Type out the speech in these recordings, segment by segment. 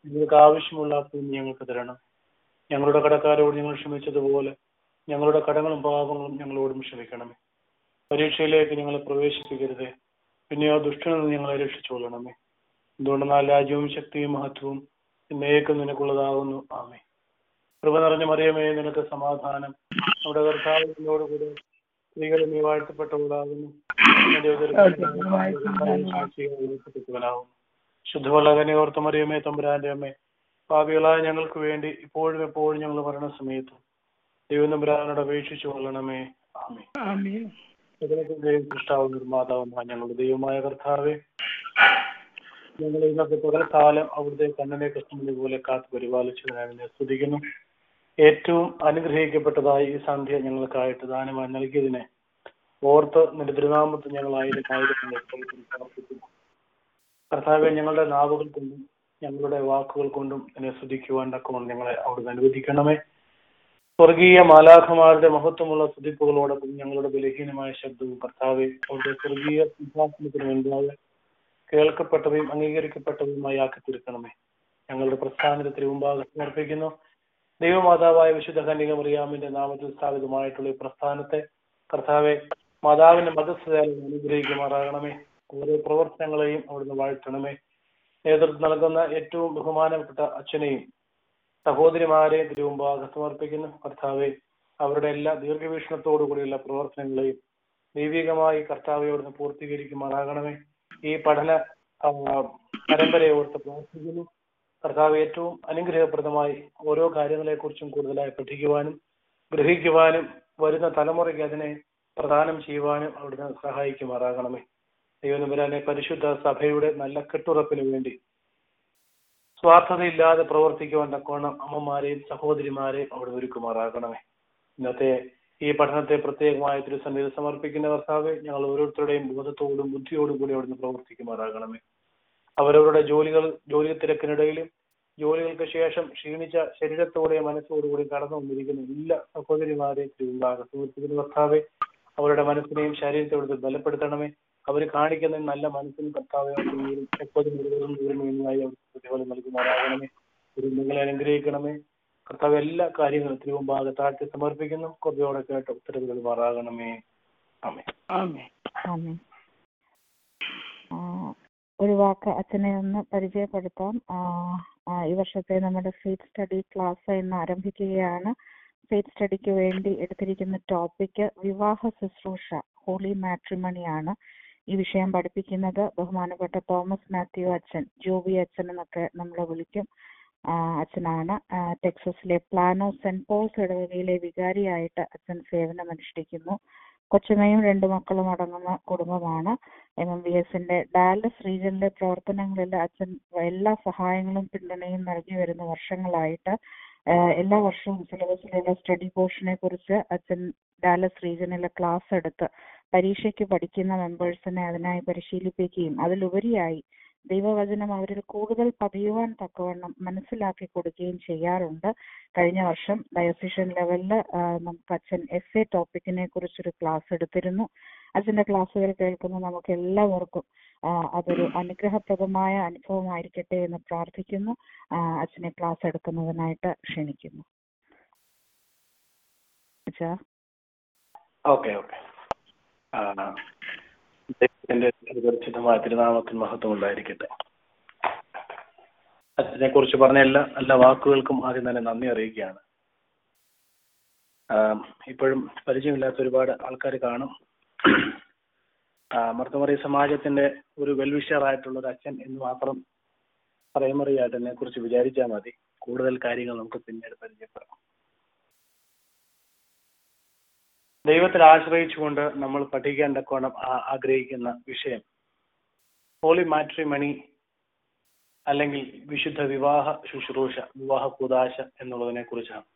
നിങ്ങൾക്ക് ആവശ്യമുള്ള പുണ്യം ഞങ്ങൾക്ക് തരണം ഞങ്ങളുടെ കടക്കാരോട് ഞങ്ങൾ ക്ഷമിച്ചതുപോലെ ഞങ്ങളുടെ കടങ്ങളും പാപങ്ങളും ഞങ്ങളോടും ക്ഷമിക്കണമേ പരീക്ഷയിലേക്ക് ഞങ്ങളെ പ്രവേശിപ്പിക്കരുതേ പിന്നെയോ ദുഷ്ടനിൽ നിന്ന് ഞങ്ങളെ രക്ഷിച്ചുകൊള്ളണമേ എന്തുകൊണ്ടെന്നാൽ രാജ്യവും ശക്തിയും മഹത്വവും എന്നേക്കും നിനക്കുള്ളതാകുന്നു ആമേ കൃപ നിറഞ്ഞ മറിയമേ നിനക്ക് സമാധാനം നമ്മുടെ കർത്താവിനോടുകൂടെ സ്ത്രീകളിൽ നീ വാഴ്ത്തപ്പെട്ടവളാകുന്നു നിന്റെ ഉദരത്തിനാകുന്നു ശുദ്ധമുള്ള കനിയോർത്ത മറിയമേ തമ്പുരാന്റെ അമ്മേ പാപികളായ ഞങ്ങൾക്ക് വേണ്ടി ഇപ്പോഴും എപ്പോഴും ഞങ്ങൾ മരണസമയത്തും ദൈവം തമ്പുരാനോട് അപേക്ഷിച്ചു കൊള്ളണമേ ആമേ ആമേൻ സകലത്തിന്റെയും സൃഷ്ടാവും നിർമ്മാതാവുമായ ഞങ്ങളുടെ ദൈവമായ കർത്താവെ ഞങ്ങൾ ഇന്നത്തെ പകൽക്കാലം അവിടുത്തെ കണ്ണനെ കൃഷ്ണനെ പോലെ കാത്തു പരിപാലിച്ചതിനായി നിന്നെ സ്തുതിക്കുന്നു ഏറ്റവും അനുഗ്രഹിക്കപ്പെട്ടതായി ഈ സന്ധ്യ ഞങ്ങൾക്കായിട്ട് ദാനമായി നൽകിയതിനെ ഓർത്ത് നിന്റെ തിരുനാമത്ത് ഞങ്ങൾ ആയിരം ആയിരം പ്രാർത്ഥിക്കുന്നു കർത്താവെ ഞങ്ങളുടെ നാവുകൾ കൊണ്ടും ഞങ്ങളുടെ വാക്കുകൾ കൊണ്ടും നിന്നെ സ്തുതിക്കുവാൻ തക്കവണ്ണം ഞങ്ങളെ അവിടുന്ന് അനുവദിക്കണമേ സ്വർഗീയ മാലാഖമാരുടെ മഹത്വമുള്ള സ്തുതിപ്പുകളോടൊപ്പം ഞങ്ങളുടെ ബലഹീനമായ ശബ്ദവും കർത്താവെ അവരുടെ സ്വർഗീയ സിംഹാസനത്തിന് മുൻപാകെ കേൾക്കപ്പെട്ടവയും അംഗീകരിക്കപ്പെട്ടവയുമായി ആക്കി തീർക്കണമേ ഞങ്ങളുടെ പ്രസ്ഥാനത്തിന് മുമ്പാകെ സമർപ്പിക്കുന്നു ദൈവമാതാവായ വിശുദ്ധ കന്യക മറിയാമിന്റെ നാമത്തിൽ സ്ഥാപിതമായിട്ടുള്ള ഈ പ്രസ്ഥാനത്തെ കർത്താവെ മാതാവിന്റെ മതസ്ഥതയാൽ അനുഗ്രഹിക്കുമാറാകണമേ ഓരോ പ്രവർത്തനങ്ങളെയും അവിടുന്ന് വാഴ്ത്തണമേ നേതൃത്വം നൽകുന്ന ഏറ്റവും ബഹുമാനപ്പെട്ട അച്ഛനെയും സഹോദരിമാരെ തിരുമുമ്പാകെ സമർപ്പിക്കുന്നു കർത്താവെ അവരുടെ എല്ലാ ദീർഘവീക്ഷണത്തോടു കൂടിയുള്ള പ്രവർത്തനങ്ങളെയും ദൈവികമായി കർത്താവയോട് പൂർത്തീകരിക്കുമാറാകണമേ ഈ പഠന ആ, പരമ്പരയെ ഓർത്ത് പ്രവർത്തിക്കുന്നു കർത്താവ് ഏറ്റവും അനുഗ്രഹപ്രദമായി ഓരോ കാര്യങ്ങളെക്കുറിച്ചും കൂടുതലായി പഠിക്കുവാനും ഗ്രഹിക്കുവാനും വരുന്ന തലമുറയ്ക്ക് അതിനെ പ്രദാനം ചെയ്യുവാനും അവിടുന്ന് സഹായിക്കുമാറാകണമേ ദൈവനമ്പരാനെ പരിശുദ്ധ സഭയുടെ നല്ല കെട്ടുറപ്പിന് വേണ്ടി സ്വാർത്ഥതയില്ലാതെ പ്രവർത്തിക്കുവാൻ തക്കോണം അമ്മമാരെയും സഹോദരിമാരെയും അവിടെ ഒരുക്കുമാറാകണമേ ഇന്നത്തെ ഈ പഠനത്തെ പ്രത്യേകമായ തിരുസന്നിധി സമർപ്പിക്കുന്ന കർത്താവ് ഞങ്ങൾ ഓരോരുത്തരുടെയും ബോധത്തോടും ബുദ്ധിയോടും കൂടി അവിടുന്ന് പ്രവർത്തിക്കുമാറാകണമേ അവരവരുടെ ജോലികൾ ജോലി തിരക്കിനിടയിലും ജോലികൾക്ക് ശേഷം ക്ഷീണിച്ച ശരീരത്തോടെ മനസ്സോടുകൂടി കടന്നു വന്നിരിക്കുന്ന എല്ലാ സഹോദരിമാരെയും തിരുവുണ്ടാകെ സുഹൃത്തുക്കളുടെ കർത്താവെ അവരുടെ മനസ്സിനെയും ശരീരത്തോട് ബലപ്പെടുത്തണമേ അവർ കാണിക്കുന്ന നല്ല മനസ്സിനും കർത്താവെ എപ്പോഴും ദൂരം ദൂരമായി അവർക്ക് പ്രതിഫലം നൽകുമാറാകണമേ ഒരു നിങ്ങളെ അനുഗ്രഹിക്കണമേ കർത്താവ് എല്ലാ കാര്യങ്ങളും തിരുവുമ്പാകെ താഴ്ത്തി സമർപ്പിക്കുന്നു കുറച്ചോടെ കേട്ട് ഉത്തരവുകൾ മാറാകണമേ ആമേ ആമേൻ ആമേൻ. ആ, ഒരു വാക്ക് അച്ഛനെ ഒന്ന് പരിചയപ്പെടുത്താം ആ, ആ, ഈ വർഷത്തെ നമ്മുടെ ഫെയ്ത്ത് സ്റ്റഡി ക്ലാസ് ഇന്ന് ആരംഭിക്കുകയാണ് ഫെയ്ത്ത് സ്റ്റഡിക്ക് വേണ്ടി എടുത്തിരിക്കുന്ന ടോപ്പിക് വിവാഹ ശുശ്രൂഷ ഹോളി മാട്രിമണി ആണ് ഈ വിഷയം പഠിപ്പിക്കുന്നത് ബഹുമാനപ്പെട്ട തോമസ് മാത്യു അച്ഛൻ ജോബി അച്ഛൻ എന്നൊക്കെ നമ്മളെ വിളിക്കും ആ, അച്ഛനാണ് ആ, ടെക്സസിലെ പ്ലാനോ സെന്റ് പോൾസ് ഇടവകയിലെ വികാരിയായിട്ട് അച്ഛൻ സേവനമനുഷ്ഠിക്കുന്നു കൊച്ചുമയും രണ്ടു മക്കളും അടങ്ങുന്ന കുടുംബമാണ് എം എം ബി എസിന്റെ ഡാലസ് റീജിയനിലെ പ്രവർത്തനങ്ങളിൽ അച്ഛൻ എല്ലാ സഹായങ്ങളും പിന്തുണയും നൽകി വരുന്ന വർഷങ്ങളായിട്ട് ആഹ് എല്ലാ വർഷവും സിലബസിലുള്ള സ്റ്റഡി പോർഷനെ കുറിച്ച് അച്ഛൻ ഡാലസ് റീജിയനിലെ ക്ലാസ് എടുത്ത് പരീക്ഷയ്ക്ക് പഠിക്കുന്ന മെമ്പേഴ്സിനെ അതിനായി പരിശീലിപ്പിക്കുകയും അതിലുപരിയായി ദൈവവചനം അവരിൽ കൂടുതൽ പതിയുവാൻ തക്കവണ്ണം മനസ്സിലാക്കി കൊടുക്കുകയും ചെയ്യാറുണ്ട് കഴിഞ്ഞ വർഷം ഡയസിഷൻ ലെവലിൽ നമുക്ക് അച്ഛൻ എസ് എ ടോപ്പിക്കിനെ കുറിച്ചൊരു ക്ലാസ് എടുത്തിരുന്നു അച്ഛന്റെ ക്ലാസ്സുകൾ കേൾക്കുന്ന നമുക്ക് എല്ലാവർക്കും ആ, അതൊരു അനുഗ്രഹപ്രദമായ അനുഭവമായിരിക്കട്ടെ എന്ന് പ്രാർത്ഥിക്കുന്നു ആ, അച്ഛനെ ക്ലാസ് എടുക്കുന്നതിനായിട്ട് ക്ഷണിക്കുന്നു അച്ഛാ ഓക്കെ ഓക്കെ ദൈവത്തിന്റെ പരിശുദ്ധമായ തിരുനാമത്തിൽ മഹത്വം ഉണ്ടായിരിക്കട്ടെ അച്ഛനെ കുറിച്ച് പറഞ്ഞ എല്ലാ നല്ല വാക്കുകൾക്കും ആദ്യം തന്നെ നന്ദി അറിയിക്കുകയാണ് ആം, ഇപ്പോഴും പരിചയമില്ലാത്ത ഒരുപാട് ആൾക്കാർ കാണും ആ, മർത്തമറി സമാജത്തിന്റെ ഒരു വെൽവിഷർ ആയിട്ടുള്ള ഒരു അച്ഛൻ എന്ന് മാത്രം പ്രൈമറി ആയിട്ട് എന്നെ കുറിച്ച് വിചാരിച്ചാൽ മതി കൂടുതൽ കാര്യങ്ങൾ നമുക്ക് പിന്നീട് പരിചയപ്പെടാം ദൈവത്തിൽ ആശ്രയിച്ചുകൊണ്ട് നമ്മൾ പഠിക്കാൻ തക്കോണം ആ- ആഗ്രഹിക്കുന്ന വിഷയം ഹോളി മാട്രിമണി അല്ലെങ്കിൽ വിശുദ്ധ വിവാഹ ശുശ്രൂഷ വിവാഹ കൂതാശ എന്നുള്ളതിനെ കുറിച്ചാണ്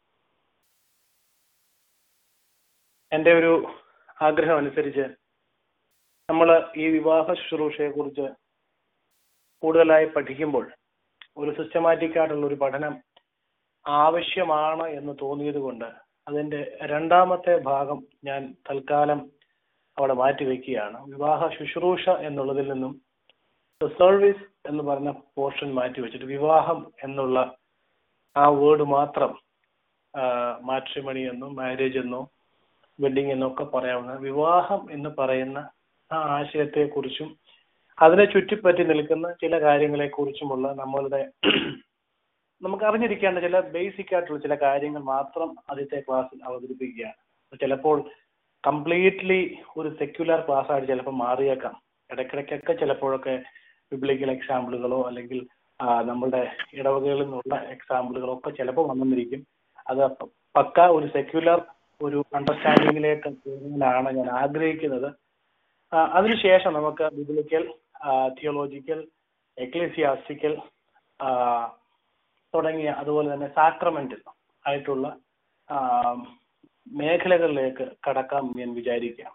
എൻ്റെ ഒരു ആഗ്രഹം അനുസരിച്ച് നമ്മൾ ഈ വിവാഹ ശുശ്രൂഷയെ കുറിച്ച് കൂടുതലായി പഠിക്കുമ്പോൾ ഒരു സിസ്റ്റമാറ്റിക് ആയിട്ടുള്ള ഒരു പഠനം ആവശ്യമാണ് എന്ന് തോന്നിയത് കൊണ്ട് അതിന്റെ രണ്ടാമത്തെ ഭാഗം ഞാൻ തൽക്കാലം അവിടെ മാറ്റിവെക്കുകയാണ് വിവാഹ ശുശ്രൂഷ എന്നുള്ളതിൽ നിന്നും സർവീസ് എന്ന് പറഞ്ഞ പോർഷൻ മാറ്റി വെച്ചിട്ട് വിവാഹം എന്നുള്ള ആ വേർഡ് മാത്രം മാട്രിമണി എന്നോ മാരേജ് എന്നോ വെഡിങ് എന്നോ ഒക്കെ പറയാവുന്ന വിവാഹം എന്ന് പറയുന്ന ആ ആശയത്തെ കുറിച്ചും അതിനെ ചുറ്റിപ്പറ്റി നിൽക്കുന്ന ചില കാര്യങ്ങളെ കുറിച്ചുമുള്ള നമ്മളുടെ നമുക്ക് അറിഞ്ഞിരിക്കേണ്ട ചില ബേസിക് ആയിട്ടുള്ള ചില കാര്യങ്ങൾ മാത്രം ആദ്യത്തെ ക്ലാസ്സിൽ അവതരിപ്പിക്കുകയാണ് ചിലപ്പോൾ കംപ്ലീറ്റ്ലി ഒരു സെക്യുലർ ക്ലാസ് ആയിട്ട് ചിലപ്പോൾ മാറിയേക്കാം ഇടയ്ക്കിടയ്ക്കൊക്കെ ചിലപ്പോഴൊക്കെ ബിബ്ലിക്കൽ എക്സാമ്പിളുകളോ അല്ലെങ്കിൽ ആ, നമ്മുടെ ഇടവകകളിൽ നിന്നുള്ള എക്സാമ്പിളുകളോ ഒക്കെ ചിലപ്പോൾ വന്നെന്നിരിക്കും അത് പ- പക്ക ഒരു സെക്യുലർ ഒരു അണ്ടർസ്റ്റാൻഡിങ്ങിലേക്ക് പോകുന്നതിനാണ് ഞാൻ ആഗ്രഹിക്കുന്നത് ആ, അതിനുശേഷം നമുക്ക് ബിബ്ലിക്കൽ തിയോളജിക്കൽ എക്ലേസിയാസ്റ്റിക്കൽ തുടങ്ങിയ അതുപോലെ തന്നെ സാക്രമെന്റൽ ആയിട്ടുള്ള ആ, മേഖലകളിലേക്ക് കടക്കാം എന്ന് ഞാൻ വിചാരിക്കുകയാണ്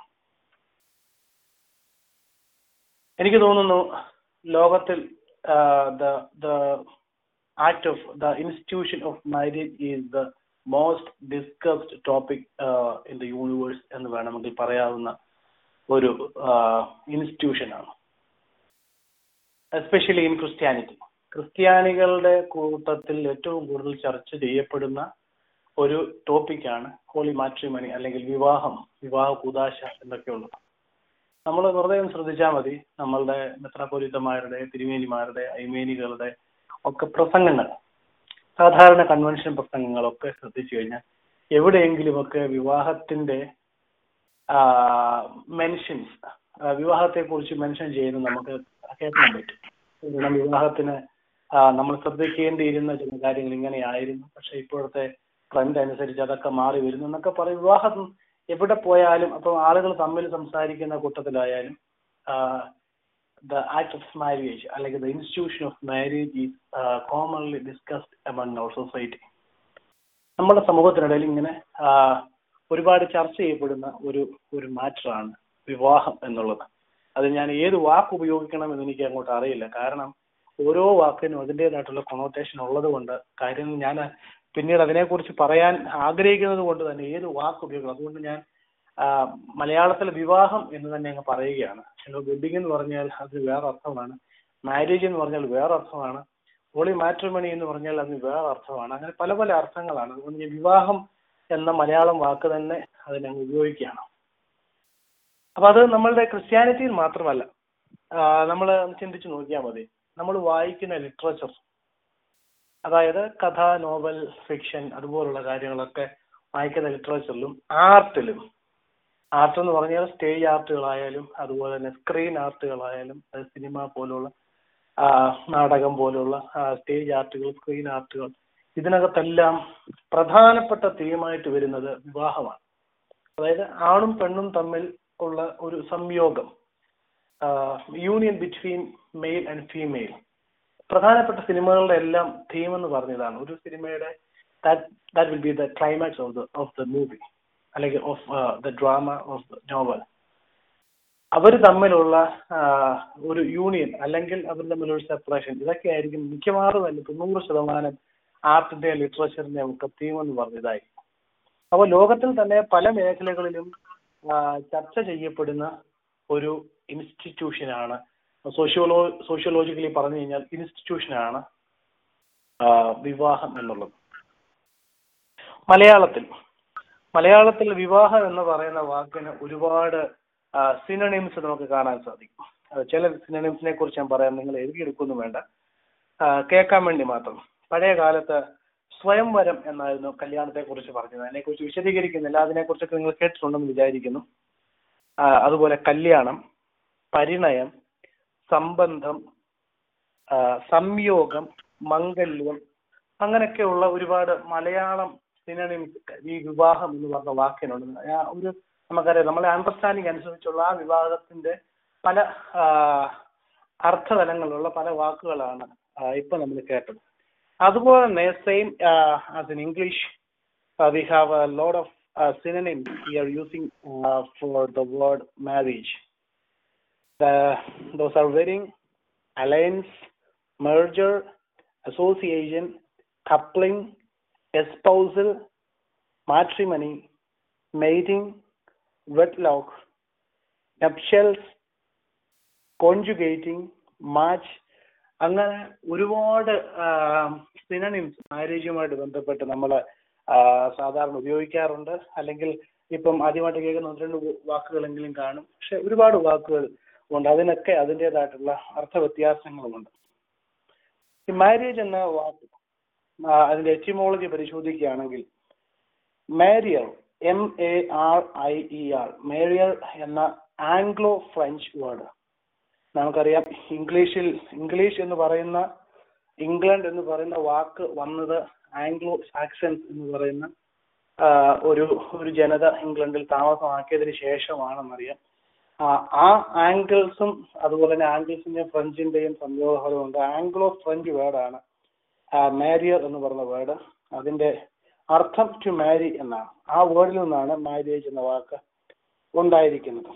എനിക്ക് തോന്നുന്നു ലോകത്തിൽ the the act of the institution of marriage is the most discussed topic in the universe എന്ന് വേണമെങ്കിൽ പറയാവുന്ന ഒരു ഇൻസ്റ്റിറ്റ്യൂഷൻ ആണ് എസ്പെഷ്യലി ഇൻ ക്രിസ്ത്യാനിറ്റി ക്രിസ്ത്യാനികളുടെ കൂട്ടത്തിൽ ഏറ്റവും കൂടുതൽ ചർച്ച ചെയ്യപ്പെടുന്ന ഒരു ടോപ്പിക്കാണ് ഹോളി മാട്രിമണി അല്ലെങ്കിൽ വിവാഹം വിവാഹ കൂതാശ എന്നൊക്കെയുള്ളത് നമ്മൾ വെറുതെ ഒന്ന് ശ്രദ്ധിച്ചാൽ മതി നമ്മളുടെ മെത്രാപോലിത്തമാരുടെ തിരുമേനിമാരുടെ ഐമേനികളുടെ ഒക്കെ പ്രസംഗങ്ങൾ സാധാരണ കൺവെൻഷൻ പ്രസംഗങ്ങളൊക്കെ ശ്രദ്ധിച്ചു കഴിഞ്ഞാൽ എവിടെയെങ്കിലുമൊക്കെ വിവാഹത്തിന്റെ മെൻഷൻസ് വിവാഹത്തെ കുറിച്ച് മെൻഷൻ ചെയ്യുന്നത് നമുക്ക് കേൾക്കാൻ പറ്റും കാരണം വിവാഹത്തിന് ആ, നമ്മൾ ശ്രദ്ധിക്കേണ്ടിയിരുന്ന ചില കാര്യങ്ങൾ ഇങ്ങനെയായിരുന്നു പക്ഷെ ഇപ്പോഴത്തെ ട്രെൻഡ് അനുസരിച്ച് അതൊക്കെ മാറി വരുന്നു എന്നൊക്കെ പറയും വിവാഹം എവിടെ പോയാലും അപ്പൊ ആളുകൾ തമ്മിൽ സംസാരിക്കുന്ന കൂട്ടത്തിലായാലും ദ ആക്ട് ഓഫ് മാരേജ് അല്ലെങ്കിൽ the institution of marriage is commonly discussed among our society നമ്മുടെ സമൂഹത്തിനിടയിൽ ഇങ്ങനെ ആ, ഒരുപാട് ചർച്ച ചെയ്യപ്പെടുന്ന ഒരു ഒരു മാറ്ററാണ് വിവാഹം എന്നുള്ളത് അത് ഞാൻ ഏത് വാക്ക് ഉപയോഗിക്കണം എന്ന് എനിക്ക് അങ്ങോട്ട് അറിയില്ല കാരണം ഓരോ വാക്കിനും അതിൻ്റെതായിട്ടുള്ള കൊണോട്ടേഷൻ ഉള്ളത് കൊണ്ട് കാര്യം ഞാൻ പിന്നീട് അതിനെക്കുറിച്ച് പറയാൻ ആഗ്രഹിക്കുന്നത് കൊണ്ട് തന്നെ ഏത് വാക്ക് ഉപയോഗിക്കണം അതുകൊണ്ട് ഞാൻ ആ, മലയാളത്തിൽ വിവാഹം എന്ന് തന്നെ അങ്ങ് പറയുകയാണ് വെഡിങ് എന്ന് പറഞ്ഞാൽ അത് വേറെ അർത്ഥമാണ് മാരേജ് എന്ന് പറഞ്ഞാൽ വേറെ അർത്ഥമാണ് ഹോളി മാട്രിമണി എന്ന് പറഞ്ഞാൽ അതിന് വേറെ അർത്ഥമാണ് അങ്ങനെ പല പല അർത്ഥങ്ങളാണ് അതുകൊണ്ട് ഞാൻ വിവാഹം എന്ന മലയാളം വാക്ക് തന്നെ അതിനങ്ങ് ഉപയോഗിക്കുകയാണ് അപ്പൊ അത് നമ്മളുടെ ക്രിസ്ത്യാനിറ്റിയിൽ മാത്രമല്ല നമ്മൾ ചിന്തിച്ചു നോക്കിയാൽ മതി നമ്മൾ വായിക്കുന്ന ലിറ്ററേച്ചർ അതായത് കഥ നോവൽ ഫിക്ഷൻ അതുപോലുള്ള കാര്യങ്ങളൊക്കെ വായിക്കുന്ന ലിറ്ററേച്ചറിലും ആർട്ടിലും ആർട്ട് എന്ന് പറഞ്ഞാൽ സ്റ്റേജ് ആർട്ടുകളായാലും അതുപോലെ തന്നെ സ്ക്രീൻ ആർട്ടുകളായാലും അത് സിനിമ പോലുള്ള ആ, നാടകം പോലുള്ള സ്റ്റേജ് ആർട്ടുകൾ സ്ക്രീൻ ആർട്ടുകൾ ഇതിനകത്തെല്ലാം പ്രധാനപ്പെട്ട തീമായിട്ട് വരുന്നത് വിവാഹമാണ് അതായത് ആണും പെണ്ണും തമ്മിൽ ഉള്ള ഒരു സംയോഗം union between male and female പ്രധാനപ്പെട്ട സിനിമകളുടെ എല്ലാം തീം എന്ന് പറഞ്ഞതാണ് ഒരു സിനിമയുടെ that will be the climax of the of the movie അല്ലെങ്കിൽ of the drama of the novel അവർ തമ്മിലുള്ള ആ, ഒരു യൂണിയൻ അല്ലെങ്കിൽ അവർ തമ്മിലുള്ള സെപ്പറേഷൻ ഇതൊക്കെ ആയിരിക്കും മിക്കവാറും തന്നെ തൊണ്ണൂറ് ശതമാനം ആർട്ടിന്റെ ലിറ്ററേച്ചറിന്റെ ഒക്കെ തീം എന്ന് പറഞ്ഞതായിരിക്കും അപ്പോൾ ലോകത്തിൽ തന്നെ പല മേഖലകളിലും ആ, ചർച്ച ചെയ്യപ്പെടുന്ന ഒരു ഇൻസ്റ്റിറ്റ്യൂഷനാണ് സോഷ്യോളോ സോഷ്യോളജിക്കലി പറഞ്ഞു കഴിഞ്ഞാൽ ഇൻസ്റ്റിറ്റ്യൂഷനാണ് ആ, വിവാഹം എന്നുള്ളത് മലയാളത്തിൽ മലയാളത്തിൽ വിവാഹം എന്ന് പറയുന്ന വാക്കിന് ഒരുപാട് സിനണിംസ് നമുക്ക് കാണാൻ സാധിക്കും അത് ചില സിനണിംസിനെ കുറിച്ച് ഞാൻ പറയാം നിങ്ങൾ എഴുതിയെടുക്കൊന്നും വേണ്ട ആ, കേൾക്കാൻ വേണ്ടി മാത്രം പഴയ കാലത്ത് സ്വയംവരം എന്നായിരുന്നു കല്യാണത്തെ കുറിച്ച് പറഞ്ഞത് അതിനെക്കുറിച്ച് വിശദീകരിക്കുന്നില്ല അതിനെക്കുറിച്ചൊക്കെ നിങ്ങൾ കേട്ടിട്ടുണ്ടെന്ന് വിചാരിക്കുന്നു ആ, അതുപോലെ കല്യാണം പരിണയം സംബന്ധം ആ, സംയോഗം മംഗല്യം അങ്ങനെയൊക്കെയുള്ള ഒരുപാട് മലയാളം സിനണിംസ് ഈ വിവാഹം എന്ന് പറഞ്ഞ വാക്കിനുണ്ട് ആ ഒരു നമുക്കറിയാം നമ്മളെ അണ്ടർസ്റ്റാൻഡിങ് അനുസരിച്ചുള്ള ആ വിവാഹത്തിന്റെ പല ആ, അർത്ഥതലങ്ങളുള്ള പല വാക്കുകളാണ് ആ, ഇപ്പൊ നമ്മൾ കേട്ടത് അതുപോലെ തന്നെ same as in English we have a load of synonyms we are using uh, for the word marriage. The, those are wedding, alliance, merger, association, coupling, espousal, matrimony, mating, wedlock, nuptials, conjugating, match അങ്ങനെ ഒരുപാട് synonyms മാരേജുമായിട്ട് ബന്ധപ്പെട്ട് നമ്മൾ സാധാരണ ഉപയോഗിക്കാറുണ്ട് അല്ലെങ്കിൽ ഇപ്പം ആദ്യമായിട്ട് കേൾക്കുന്ന ഒന്ന് രണ്ട് വാക്കുകളെങ്കിലും കാണും പക്ഷെ ഒരുപാട് വാക്കുകൾ ഉണ്ട് അതിനൊക്കെ അതിൻ്റെതായിട്ടുള്ള അർത്ഥ വ്യത്യാസങ്ങളുമുണ്ട് ഈ മാരേജ് എന്ന വാക്ക് ആ, അതിന്റെ എറ്റിമോളജി പരിശോധിക്കുകയാണെങ്കിൽ marier M A R I E R marier എന്ന ആംഗ്ലോ ഫ്രഞ്ച് വേർഡ് നമുക്കറിയാം ഇംഗ്ലീഷിൽ ഇംഗ്ലീഷ് എന്ന് പറയുന്ന ഇംഗ്ലണ്ട് എന്ന് പറയുന്ന വാക്ക് വന്നത് ആംഗ്ലോ സാക്സൺസ് എന്ന് പറയുന്ന ആ, ഒരു ഒരു ജനത ഇംഗ്ലണ്ടിൽ താമസമാക്കിയതിന് ശേഷമാണെന്നറിയാം ആ, ആ ആംഗിൾസും അതുപോലെ തന്നെ ആംഗിൾസിന്റെയും ഫ്രഞ്ചിന്റെയും സംയോഗഫലമുണ്ട് ആംഗ്ലോ ഫ്രഞ്ച് വേർഡാണ് മാരിയർ എന്ന് പറയുന്ന വേർഡ് അതിന്റെ അർത്ഥം ടു മാരി എന്നാണ് ആ വേർഡിൽ നിന്നാണ് മാരേജ് എന്ന വാക്ക് ഉണ്ടായിരിക്കുന്നത്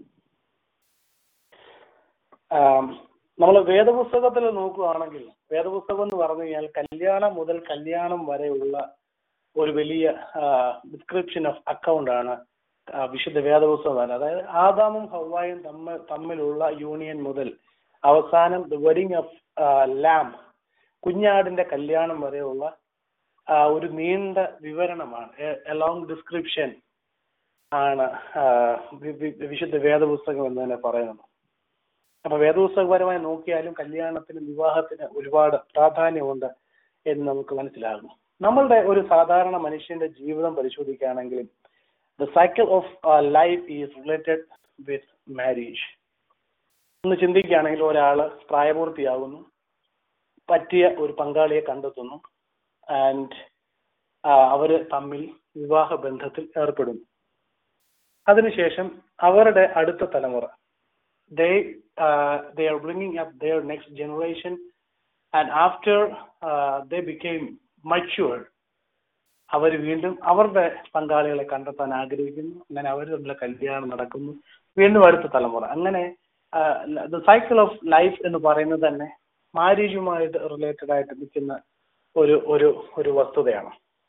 നമ്മൾ വേദപുസ്തകത്തിൽ നോക്കുകയാണെങ്കിൽ വേദപുസ്തകം എന്ന് പറഞ്ഞു കഴിഞ്ഞാൽ കല്യാണം മുതൽ കല്യാണം വരെയുള്ള ഒരു വലിയ ഡിസ്ക്രിപ്ഷൻ ഓഫ് അക്കൗണ്ട് ആണ് ആ, വിശുദ്ധ വേദപുസ്തകം അതായത് ആദാമും ഹവ്വായും തമ്മിൽ തമ്മിലുള്ള യൂണിയൻ മുതൽ അവസാനം ദ വെഡിങ് ഓഫ് ലാം കുഞ്ഞാടിന്റെ കല്യാണം വരെയുള്ള ആ, ഒരു നീണ്ട വിവരണമാണ് എലോങ് ഡിസ്ക്രിപ്ഷൻ ആണ് ആ, വി- വി- വിശുദ്ധ വേദപുസ്തകം എന്ന് തന്നെ പറയുന്നത് അപ്പൊ വേദപുസ്തകപരമായി നോക്കിയാലും കല്യാണത്തിന് വിവാഹത്തിന് ഒരുപാട് പ്രാധാന്യമുണ്ട് എന്ന് നമുക്ക് മനസ്സിലാകും നമ്മളുടെ ഒരു സാധാരണ മനുഷ്യന്റെ ജീവിതം പരിശോധിക്കുകയാണെങ്കിൽ the cycle of life is related with marriage ഒന്ന് ചിന്തിക്കുകയാണെങ്കിൽ ഒരാള് പ്രായപൂർത്തിയാകുന്നു പറ്റിയ ഒരു പങ്കാളിയെ കണ്ടെത്തുന്നു ആൻഡ് അവര് തമ്മിൽ വിവാഹ ബന്ധത്തിൽ ഏർപ്പെടുന്നു അതിനുശേഷം അവരുടെ അടുത്ത തലമുറ they uh, they are bringing up their next generation and after uh, they became matured അവർ വീണ്ടും അവരുടെ പങ്കാളികളെ കണ്ടെത്താൻ ആഗ്രഹിക്കുന്നു അങ്ങനെ അവർ തമ്മിലെ കല്യാണം നടക്കുന്നു വീണ്ടും അടുത്ത തലമുറ അങ്ങനെ ദ സൈക്കിൾ ഓഫ് ലൈഫ് എന്ന് പറയുന്നത് തന്നെ മാരേജുമായിട്ട് റിലേറ്റഡ് ആയിട്ട് നിൽക്കുന്ന ഒരു ഒരു ഒരു വസ്തുതയാണ്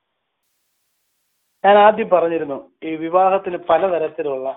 ഞാൻ ആദ്യം പറഞ്ഞിരുന്നു ഈ വിവാഹത്തിന് പലതരത്തിലുള്ള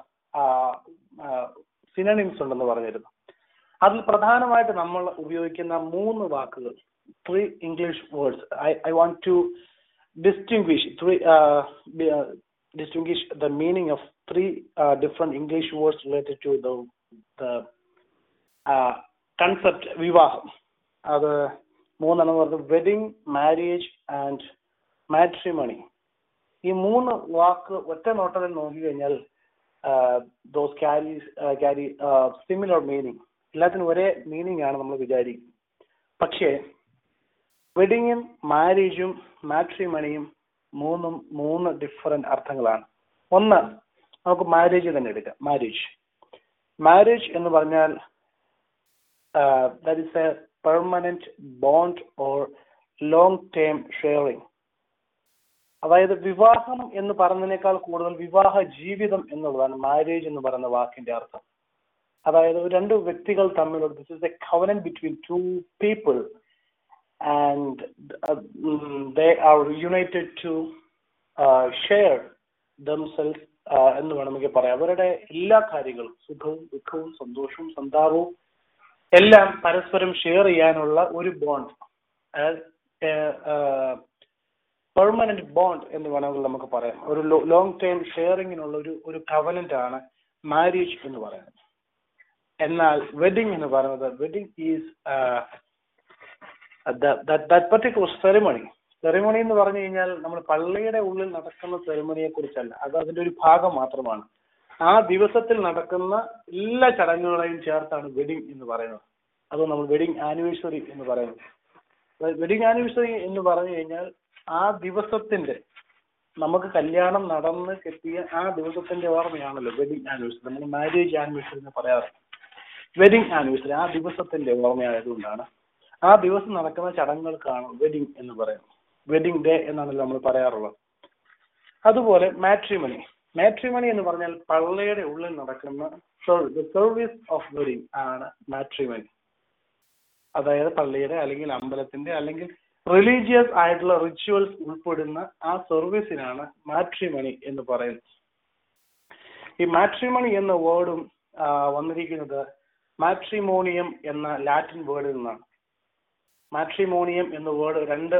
സിനണിംസ് ഉണ്ടെന്ന് പറഞ്ഞിരുന്നു അതിൽ പ്രധാനമായിട്ട് നമ്മൾ ഉപയോഗിക്കുന്ന മൂന്ന് വാക്കുകൾ three English words I I want to distinguish three distinguish the meaning of three different English words related to the concept വിവാഹം അത് മൂന്നെണ്ണം പറഞ്ഞത് വെഡിങ് മാരേജ് ആൻഡ് മാട്രിമണി ഈ മൂന്ന് വാക്ക് ഒറ്റ നോട്ടത്തിൽ നോക്കിക്കഴിഞ്ഞാൽ those carry carry similar meaning എല്ലാത്തിനും ഒരേ മീനിങ് ആണ് നമ്മൾ വിചാരിക്കും പക്ഷേ വെഡിങ്ങും മാരേജും മാട്രിമണിയും മൂന്നും മൂന്ന് ഡിഫറെന്റ് അർത്ഥങ്ങളാണ് ഒന്ന് നമുക്ക് മാരേജ് തന്നെ എടുക്കാം മാരേജ് മാരേജ് എന്ന് പറഞ്ഞാൽ that is a permanent bond or long term sharing അതായത് വിവാഹം എന്ന് പറയുന്നതിനേക്കാൾ കൂടുതൽ വിവാഹ ജീവിതം എന്നുള്ളതാണ് മാരേജ് എന്ന് പറയുന്ന വാക്കിന്റെ അർത്ഥം അതായത് രണ്ട് വ്യക്തികൾ തമ്മിലുള്ള this is a covenant between two people and they are united to share themselves എന്ന് വേണമെങ്കിൽ പറയാം അവരുടെ എല്ലാ കാര്യങ്ങളും സുഖവും ദുഃഖവും സന്തോഷവും സന്താപവും എല്ലാം പരസ്പരം ഷെയർ ചെയ്യാനുള്ള ഒരു ബോണ്ട് പെർമനന്റ് ബോണ്ട് എന്ന് വേണമെങ്കിൽ നമുക്ക് പറയാം ഒരു ലോങ് ടൈം ഷെയറിങ്ങിനുള്ള ഒരു ഒരു കവലന്റ് ആണ് മാരേജ് എന്ന് പറയുന്നത് എന്നാൽ വെഡിങ് എന്ന് പറയുന്നത് wedding is that particular ceremony ceremony എന്ന് പറഞ്ഞു കഴിഞ്ഞാൽ നമ്മൾ പള്ളിയുടെ ഉള്ളിൽ നടക്കുന്ന സെറിമണിയെ കുറിച്ചല്ല അത് അതിന്റെ ഒരു ഭാഗം മാത്രമാണ് ആ ദിവസത്തിൽ നടക്കുന്ന എല്ലാ ചടങ്ങുകളെയും ചേർത്താണ് വെഡിങ് എന്ന് പറയുന്നത് അത് നമ്മൾ വെഡിങ് ആനിവേഴ്സറി എന്ന് പറയുന്നത് വെഡിങ് ആനിവേഴ്സറി എന്ന് പറഞ്ഞു കഴിഞ്ഞാൽ ആ ദിവസത്തിന്റെ നമുക്ക് കല്യാണം നടന്ന് കിട്ടിയ ആ ദിവസത്തിന്റെ ഓർമ്മയാണല്ലോ വെഡിങ് ആനിവേഴ്സറി നമ്മൾ മാരേജ് ആനിവേഴ്സറി എന്ന് പറയാറ് വെഡിങ് ആനിവേഴ്സറി ആ ദിവസത്തിന്റെ ഓർമ്മയായതുകൊണ്ടാണ് ആ ദിവസം നടക്കുന്ന ചടങ്ങുകൾക്കാണ് വെഡിങ് എന്ന് പറയുന്നത് വെഡിങ് ഡേ എന്നാണല്ലോ നമ്മൾ പറയാറുള്ളത് അതുപോലെ മാട്രിമണി മാട്രിമണി എന്ന് പറഞ്ഞാൽ പള്ളിയുടെ ഉള്ളിൽ നടക്കുന്ന സർവീസ് ഓഫ് വെഡിങ് ആണ് മാട്രിമണി അതായത് പള്ളിയുടെ അല്ലെങ്കിൽ അമ്പലത്തിന്റെ അല്ലെങ്കിൽ റിലീജിയസ് ആയിട്ടുള്ള റിച്വൽസ് ഉൾപ്പെടുന്ന ആ സർവീസിനാണ് മാട്രിമണി എന്ന് പറയുന്നത് ഈ മാട്രിമണി എന്ന വേർഡും വന്നിരിക്കുന്നത് മാട്രിമോണിയം എന്ന ലാറ്റിൻ വേർഡിൽ നിന്നാണ് മാട്രിമോണിയം എന്ന വേർഡ് രണ്ട്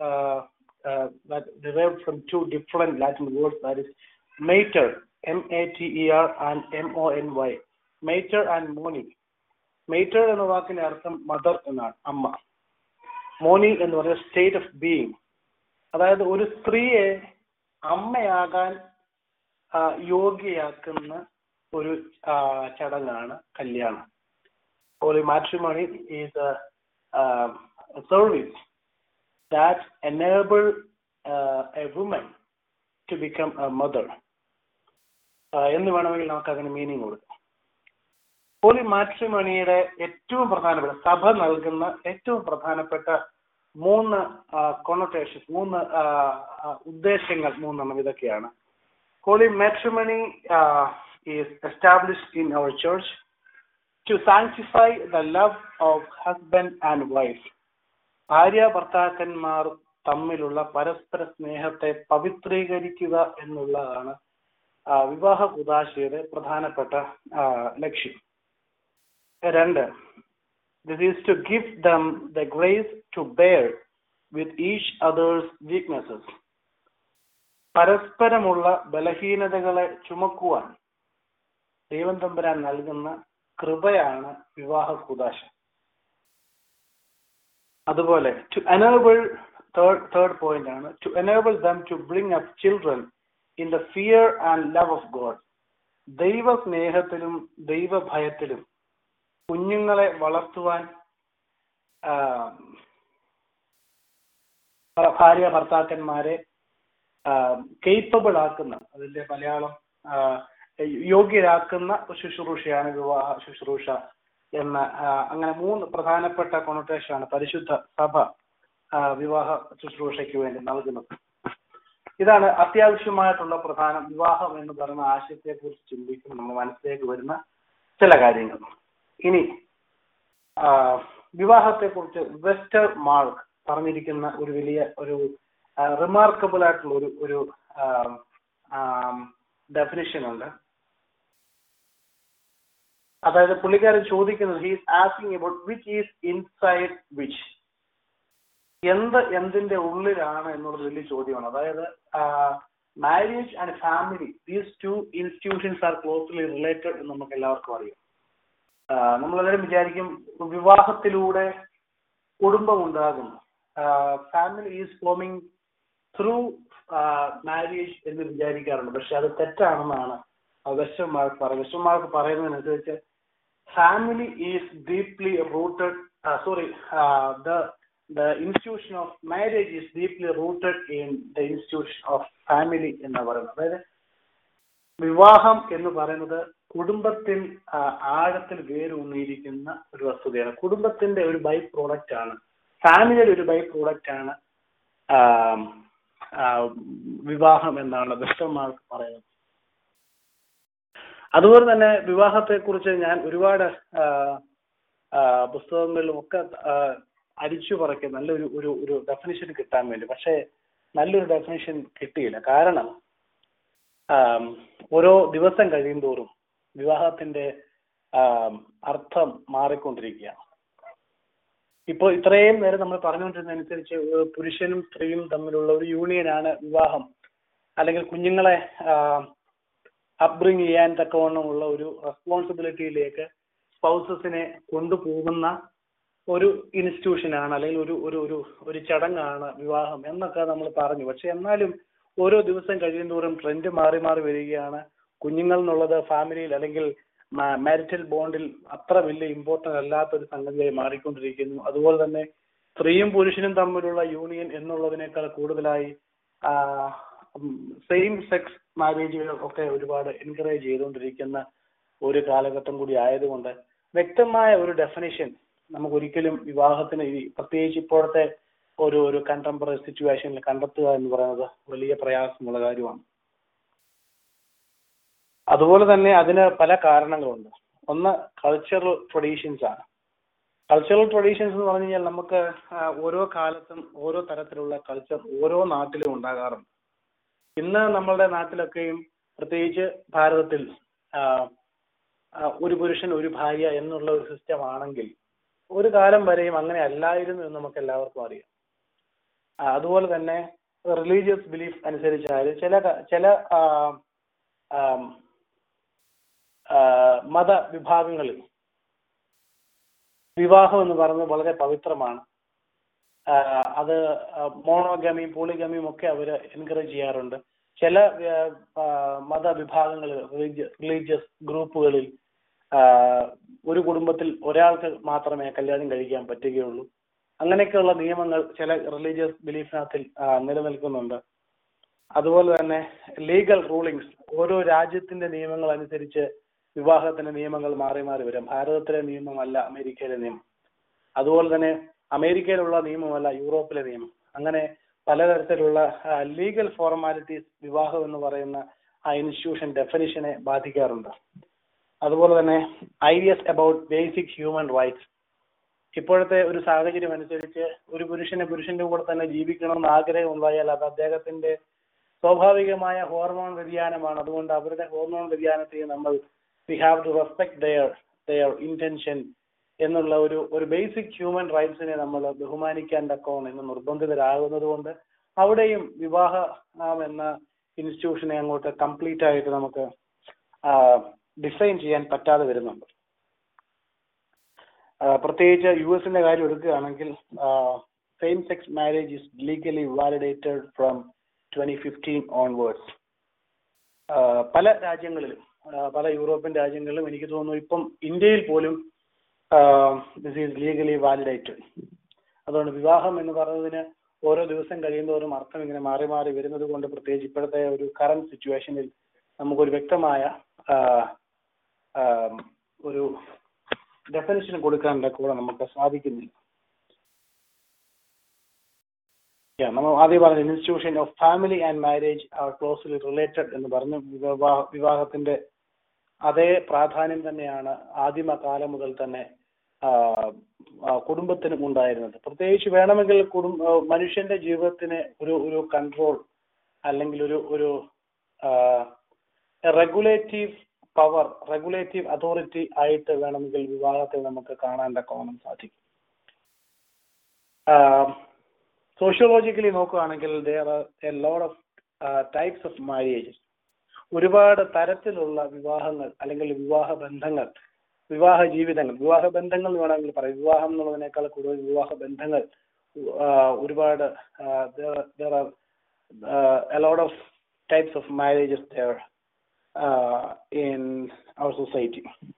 derived from two different Latin words that is mater M A T E R and M O N Y mater and moni mater എന്ന വാക്കിന്റെ അർത്ഥം മദർ എന്നാണ് അമ്മ മോനി എന്ന് പറയുന്ന സ്റ്റേറ്റ് ഓഫ് ബീയിങ് അതായത് ഒരു സ്ത്രീയെ അമ്മയാകാൻ ആ, യോഗ്യയാക്കുന്ന ഒരു ആ, ചടങ്ങാണ് കല്യാണം Holy matrimony is a, uh, a service that enable uh, a woman to become a mother. Uh, എന്ന് വേണമെങ്കിൽ നമുക്ക് അതിന് മീനിങ് കൊടുക്കാം ഹോളി മാട്രിമണിയുടെ ഏറ്റവും പ്രധാനപ്പെട്ട സഭ നൽകുന്ന ഏറ്റവും പ്രധാനപ്പെട്ട മൂന്ന് കൊണോട്ടേഷൻസ് മൂന്ന് ആ, ആ, ഉദ്ദേശങ്ങൾ മൂന്നെണ്ണം ഇതൊക്കെയാണ് holy matrimony is established in our church to sanctify the love of husband and wife. ഭാര്യ ഭർത്താക്കന്മാർ തമ്മിലുള്ള പരസ്പര സ്നേഹത്തെ പവിത്രീകരിക്കുക എന്നുള്ളതാണ് ആ, വിവാഹ കുദാശയുടെ പ്രധാനപ്പെട്ട ആ, ലക്ഷ്യം രണ്ട് this is to give them the grace to bear with each other's weaknesses പരസ്പരമുള്ള ബലഹീനതകളെ ചുമക്കുവാൻ ദൈവം തമ്പുരാൻ നൽകുന്ന കൃപയാണ് വിവാഹ കുദാശ അതുപോലെ to enable third third point ആണ് to enable them to bring up children in the fear and love of God ദൈവ സ്നേഹത്തിലും ദൈവഭയത്തിലും കുഞ്ഞുങ്ങളെ വളർത്തുവാൻ ആ, ഭാര്യ ഭർത്താക്കന്മാരെ കേപ്പബിൾ ആക്കുന്ന അതിന്റെ മലയാളം ആ, യോഗ്യരാക്കുന്ന ഒരു ശുശ്രൂഷയാണ് വിവാഹ ശുശ്രൂഷ എന്ന ആ, അങ്ങനെ മൂന്ന് പ്രധാനപ്പെട്ട കൊണോട്ടേഷനാണ് പരിശുദ്ധ സഭ ആ, വിവാഹ ശുശ്രൂഷയ്ക്ക് വേണ്ടി നൽകുന്നത് ഇതാണ് അത്യാവശ്യമായിട്ടുള്ള പ്രധാന വിവാഹം എന്ന് പറയുന്ന ആശയത്തെ കുറിച്ച് ചിന്തിക്കുമ്പോൾ നമ്മുടെ മനസ്സിലേക്ക് വരുന്ന ചില കാര്യങ്ങൾ ഇനി വിവാഹത്തെ കുറിച്ച് വെസ്റ്റർ മാർക്ക് പറഞ്ഞിരിക്കുന്ന ഒരു വലിയ ഒരു റിമാർക്കബിൾ ആയിട്ടുള്ള ഒരു ഒരു ഡെഫിനിഷൻ ഉണ്ട് അതായത് പുള്ളിക്കാരൻ ചോദിക്കുന്നത് he's asking about which is inside which എന്ത് എന്തിന്റെ ഉള്ളിലാണ് എന്നുള്ളത് വലിയ ചോദ്യമാണ് അതായത് marriage and family these two institutions are closely related എന്ന് നമുക്ക് എല്ലാവർക്കും അറിയാം നമ്മളെല്ലാവരും വിചാരിക്കും വിവാഹത്തിലൂടെ കുടുംബം ഉണ്ടാകും family is forming through marriage എന്ന് വിചാരിക്കാറുണ്ട് പക്ഷെ അത് തെറ്റാണെന്നാണ് വെസ്റ്റർമാർക്ക് പറയുന്നത് വെസ്റ്റർമാർക്ക് പറയുന്നതിനനുസരിച്ച് family is deeply rooted sorry the the institution of marriage is deeply rooted in the institution of family എന്ന് പറയുന്നത് അതായത് വിവാഹം എന്ന് പറയുന്നത് കുടുംബത്തിൽ ആ, ആഴത്തിൽ വേരൂന്നിയിരിക്കുന്ന ഒരു വസ്തുതയാണ് കുടുംബത്തിന്റെ ഒരു ബൈ പ്രോഡക്റ്റ് ആണ് ഫാമിലിയുടെ ഒരു ബൈ പ്രോഡക്റ്റ് ആണ് ആ, ആ, വിവാഹം എന്നാണ് വെസ്റ്റർമാർക്ക് പറയുന്നത് അതുപോലെ തന്നെ വിവാഹത്തെ കുറിച്ച് ഞാൻ ഒരുപാട് ആ, ആ, പുസ്തകങ്ങളിലും ഒക്കെ ആ, അരിച്ചു പറയ്ക്കും നല്ലൊരു ഒരു ഒരു ഡെഫിനിഷൻ കിട്ടാൻ വേണ്ടി പക്ഷേ നല്ലൊരു ഡെഫിനിഷൻ കിട്ടിയില്ല കാരണം ആം, ഓരോ ദിവസം കഴിയും തോറും വിവാഹത്തിന്റെ ആം, അർത്ഥം മാറിക്കൊണ്ടിരിക്കുകയാണ് ഇപ്പോൾ ഇത്രയും നേരം നമ്മൾ പറഞ്ഞുകൊണ്ടിരുന്നതനുസരിച്ച് ഒരു പുരുഷനും സ്ത്രീയും തമ്മിലുള്ള ഒരു യൂണിയനാണ് വിവാഹം അല്ലെങ്കിൽ കുഞ്ഞുങ്ങളെ അപ്ബ്രിങ് ചെയ്യാൻ തക്കവണ്ണമുള്ള ഒരു റെസ്പോൺസിബിലിറ്റിയിലേക്ക് സ്പൗസസിനെ കൊണ്ടുപോകുന്ന ഒരു ഇൻസ്റ്റിറ്റ്യൂഷനാണ് അല്ലെങ്കിൽ ഒരു ഒരു ഒരു ഒരു ചടങ്ങാണ് വിവാഹം എന്നൊക്കെ നമ്മൾ പറഞ്ഞു പക്ഷെ എന്നാലും ഓരോ ദിവസം കഴിയുന്തോറും ട്രെൻഡ് മാറി മാറി വരികയാണ് കുഞ്ഞുങ്ങൾ എന്നുള്ളത് ഫാമിലിയിൽ അല്ലെങ്കിൽ മാരിറ്റൽ ബോണ്ടിൽ അത്ര വലിയ ഇമ്പോർട്ടന്റ് അല്ലാത്ത ഒരു സംഗതിയായി മാറിക്കൊണ്ടിരിക്കുന്നു അതുപോലെ തന്നെ സ്ത്രീയും പുരുഷനും തമ്മിലുള്ള യൂണിയൻ എന്നുള്ളതിനേക്കാൾ കൂടുതലായി സെയിം സെക്സ് മാരേജുകൾ ഒക്കെ ഒരുപാട് എൻകറേജ് ചെയ്തുകൊണ്ടിരിക്കുന്ന ഒരു കാലഘട്ടം കൂടി ആയതുകൊണ്ട് വ്യക്തമായ ഒരു ഡെഫിനിഷൻ നമുക്ക് ഒരിക്കലും വിവാഹത്തിന് ഈ പ്രത്യേകിച്ച് ഇപ്പോഴത്തെ ഒരു ഒരു കണ്ടംപററി സിറ്റുവേഷനിൽ കണ്ടെത്തുക എന്ന് പറയുന്നത് വലിയ പ്രയാസമുള്ള കാര്യമാണ് അതുപോലെ തന്നെ അതിന് പല കാരണങ്ങളുണ്ട് ഒന്ന് കൾച്ചറൽ ട്രഡീഷൻസ് ആണ് കൾച്ചറൽ ട്രഡീഷൻസ് എന്ന് പറഞ്ഞു കഴിഞ്ഞാൽ നമുക്ക് ആ, ഓരോ കാലത്തും ഓരോ തരത്തിലുള്ള കൾച്ചർ ഓരോ നാട്ടിലും ഉണ്ടാകാറുണ്ട് ഇന്ന് നമ്മളുടെ നാട്ടിലൊക്കെയും പ്രത്യേകിച്ച് ഭാരതത്തിൽ ആ, ആ, ഒരു പുരുഷൻ ഒരു ഭാര്യ എന്നുള്ള ഒരു സിസ്റ്റം ആണെങ്കിൽ ഒരു കാലം വരെയും അങ്ങനെ അല്ലായിരുന്നു എന്ന് നമുക്ക് എല്ലാവർക്കും അറിയാം ആ, അതുപോലെ തന്നെ റിലീജിയസ് ബിലീഫ് അനുസരിച്ചായാലും ചില ക- ചില ആ, ആം, ആ, മത വിഭാഗങ്ങളിൽ വിവാഹം എന്ന് പറയുന്നത് വളരെ പവിത്രമാണ് ആ, അത് മോണോഗമിയും പോളിഗമിയും ഒക്കെ അവർ എൻകറേജ് ചെയ്യാറുണ്ട് ചില ആ, മതവിഭാഗങ്ങളിൽ റിലീജിയസ് ഗ്രൂപ്പുകളിൽ ആ, ഒരു കുടുംബത്തിൽ ഒരാൾക്ക് മാത്രമേ കല്യാണം കഴിക്കാൻ പറ്റുകയുള്ളൂ അങ്ങനെയൊക്കെയുള്ള നിയമങ്ങൾ ചില റിലീജിയസ് ബിലീഫിനകത്തിൽ ആ, നിലനിൽക്കുന്നുണ്ട് അതുപോലെ തന്നെ ലീഗൽ റൂളിങ്സ് ഓരോ രാജ്യത്തിന്റെ നിയമങ്ങൾ അനുസരിച്ച് വിവാഹത്തിന്റെ നിയമങ്ങൾ മാറി മാറി വരും ഭാരതത്തിലെ നിയമമല്ല അമേരിക്കയിലെ നിയമം അതുപോലെ തന്നെ അമേരിക്കയിലുള്ള നിയമമല്ല യൂറോപ്പിലെ നിയമം അങ്ങനെ പലതരത്തിലുള്ള ലീഗൽ ഫോർമാലിറ്റീസ് വിവാഹം എന്ന് പറയുന്ന ആ ഇൻസ്റ്റിറ്റ്യൂഷൻ ഡെഫിനിഷനെ ബാധിക്കാറുണ്ട് അതുപോലെ തന്നെ ideas about basic human rights ഇപ്പോഴത്തെ ഒരു സാഹചര്യം അനുസരിച്ച് ഒരു പുരുഷന് പുരുഷന്റെ കൂടെ തന്നെ ജീവിക്കണമെന്ന് ആഗ്രഹം ഉണ്ടായാൽ അത് അദ്ദേഹത്തിന്റെ സ്വാഭാവികമായ ഹോർമോൺ വ്യതിയാനമാണ് അതുകൊണ്ട് അവരുടെ ഹോർമോൺ വ്യതിയാനത്തെ നമ്മൾ we have to respect their their intention എന്നുള്ള ഒരു ഒരു ബേസിക് ഹ്യൂമൻ റൈറ്റ്സിനെ നമ്മൾ ബഹുമാനിക്കാൻ തക്കോണം എന്ന് നിർബന്ധിതരാകുന്നത് കൊണ്ട് അവിടെയും വിവാഹം എന്ന ഇൻസ്റ്റിറ്റ്യൂഷനെ അങ്ങോട്ട് കംപ്ലീറ്റ് ആയിട്ട് നമുക്ക് ഡിസൈൻ ചെയ്യാൻ പറ്റാതെ വരുന്നുണ്ട് ആ, പ്രത്യേകിച്ച് യു എസിന്റെ കാര്യം എടുക്കുകയാണെങ്കിൽ same sex marriage is legally validated from twenty fifteen onwards പല രാജ്യങ്ങളിലും ആ, പല യൂറോപ്യൻ രാജ്യങ്ങളിലും എനിക്ക് തോന്നുന്നു ഇപ്പം ഇന്ത്യയിൽ പോലും ദിസ് ഈസ് ലീഗലി വാലിഡേറ്റഡ് അതുകൊണ്ട് വിവാഹം എന്ന് പറയുന്നതിന് ഓരോ ദിവസം കഴിയുന്തോറും അർത്ഥം ഇങ്ങനെ മാറി മാറി വരുന്നത് കൊണ്ട് പ്രത്യേകിച്ച് ഇപ്പോഴത്തെ ഒരു കറണ്ട് സിറ്റുവേഷനിൽ നമുക്കൊരു വ്യക്തമായ ആ, ആ, ഒരു ഡെഫിനിഷൻ കൊടുക്കാൻ കൂടെ നമുക്ക് സാധിക്കുന്നില്ല Yeah, നമ്മൾ ആദ്യം പറഞ്ഞ institution of family and marriage are closely related എന്ന് പറഞ്ഞു വിവാഹ വിവാഹത്തിന്റെ അതേ പ്രാധാന്യം തന്നെയാണ് ആദിമ കാലം മുതൽ തന്നെ ആ, ആ, കുടുംബത്തിനും ഉണ്ടായിരുന്നത് പ്രത്യേകിച്ച് വേണമെങ്കിൽ കുടുംബ ആ, മനുഷ്യന്റെ ജീവിതത്തിന് ഒരു ഒരു കൺട്രോൾ അല്ലെങ്കിൽ ഒരു ഒരു റെഗുലേറ്റീവ് പവർ റെഗുലേറ്റീവ് അതോറിറ്റി ആയിട്ട് വേണമെങ്കിൽ വിവാഹത്തെ നമുക്ക് കാണാൻ തക്കവണ്ണം സാധിക്കും സോഷ്യോളജിക്കലി നോക്കുകയാണെങ്കിൽ there are a load of types of marriages ഒരുപാട് തരത്തിലുള്ള വിവാഹങ്ങൾ അല്ലെങ്കിൽ വിവാഹ ബന്ധങ്ങൾ വിവാഹ ജീവിതങ്ങൾ വിവാഹ ബന്ധങ്ങൾ എന്ന് വേണമെങ്കിൽ പറയാം വിവാഹം എന്നുള്ളതിനേക്കാൾ കൂടുതൽ വിവാഹ ബന്ധങ്ങൾ ആ, ഒരുപാട് there are a load of types of marriages there in our society.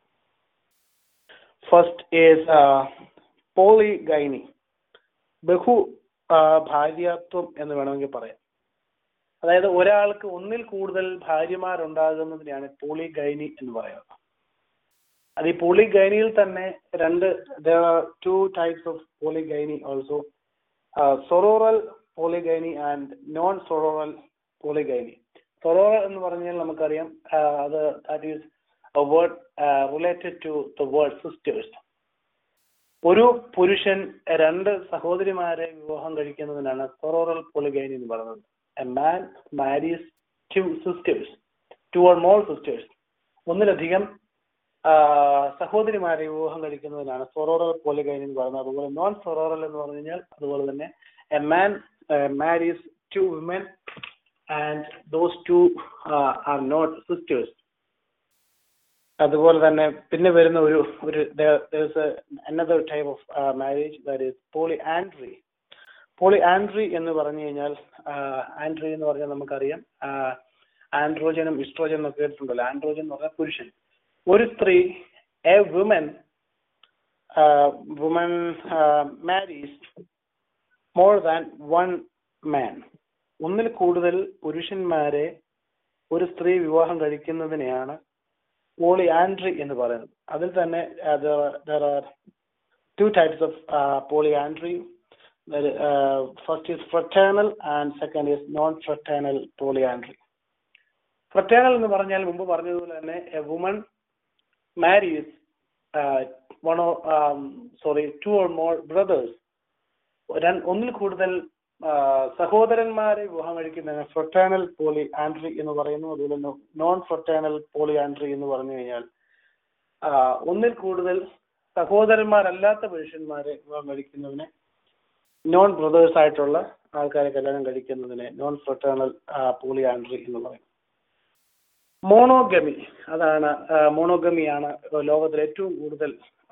First is uh, polygyny. ബഹു ആ, ഭാര്യാത്വം എന്ന് വേണമെങ്കിൽ പറയാം അതായത് ഒരാൾക്ക് ഒന്നിൽ കൂടുതൽ ഭാര്യമാരുണ്ടാകുന്നതിനെയാണ് പോളിഗൈനി എന്ന് പറയുന്നത് അത് ഈ പോളിഗൈനിയിൽ തന്നെ രണ്ട് two types of polygyny also sororal polygyny and non sororal polygyny sororal എന്ന് പറഞ്ഞാൽ നമുക്കറിയാം ആ, അത് that is a word related to the word sisters ഒരു പുരുഷൻ രണ്ട് സഹോദരിമാരെ വിവാഹം കഴിക്കുന്നതിനാണ് സൊറോറൽ പോളിഗൈനി എന്ന് പറയുന്നത് a man marries two sisters two or more sisters ഒന്നിലധികം ആ, സഹോദരിമാരെ വിവാഹം കഴിക്കുന്നതിനാണ് സൊറോറൽ പോളിഗൈനി എന്ന് പറയുന്നത് അതുപോലെ നോൺ സൊറോറൽ എന്ന് പറഞ്ഞു കഴിഞ്ഞാൽ അതുപോലെ തന്നെ a man marries two women and those two are not sisters അതുപോലെ തന്നെ പിന്നെ വരുന്ന ഒരു ഒരു another type of marriage that is polyandry polyandry എന്ന് പറഞ്ഞു കഴിഞ്ഞാൽ ആൻഡ്രി എന്ന് പറഞ്ഞാൽ നമുക്കറിയാം ആൻഡ്രോജനും ഇസ്ട്രോജനും ഒക്കെ കേട്ടിട്ടുണ്ടല്ലോ ആൻഡ്രോജൻ എന്ന് പറഞ്ഞാൽ പുരുഷൻ ഒരു സ്ത്രീ a woman woman marries more than one man ഒന്നിൽ കൂടുതൽ പുരുഷന്മാരെ ഒരു സ്ത്രീ വിവാഹം കഴിക്കുന്നതിനെയാണ് പോളി ആൻഡ്രി എന്ന് പറയുന്നത് അതിൽ തന്നെ there are two types of polyandry first is fraternal and second is non fraternal polyandry fraternal എന്ന് പറഞ്ഞാൽ മുമ്പ് പറഞ്ഞതുപോലെ തന്നെ a woman marries one or sorry two or more brothers ഒന്നിൽ കൂടുതൽ ആ, സഹോദരന്മാരെ വിവാഹം കഴിക്കുന്നതിന് ഫ്രട്ടേണൽ പോളി ആൻഡ്രി എന്ന് പറയുന്നു അതുപോലെ നോൺ ഫ്രട്ടേണൽ പോളി ആൻഡ്രി എന്ന് പറഞ്ഞു കഴിഞ്ഞാൽ ആ, ഒന്നിൽ കൂടുതൽ സഹോദരന്മാരല്ലാത്ത പുരുഷന്മാരെ വിവാഹം കഴിക്കുന്നതിനെ നോൺ ബ്രദേഴ്സ് ആയിട്ടുള്ള ആൾക്കാരെ കല്യാണം കഴിക്കുന്നതിനെ നോൺ ഫ്രട്ടേണൽ പോളിയാൻഡ്രി എന്ന് പറയും മോണോഗമി അതാണ് മോണോഗമിയാണ് ലോകത്തിൽ ഏറ്റവും കൂടുതൽ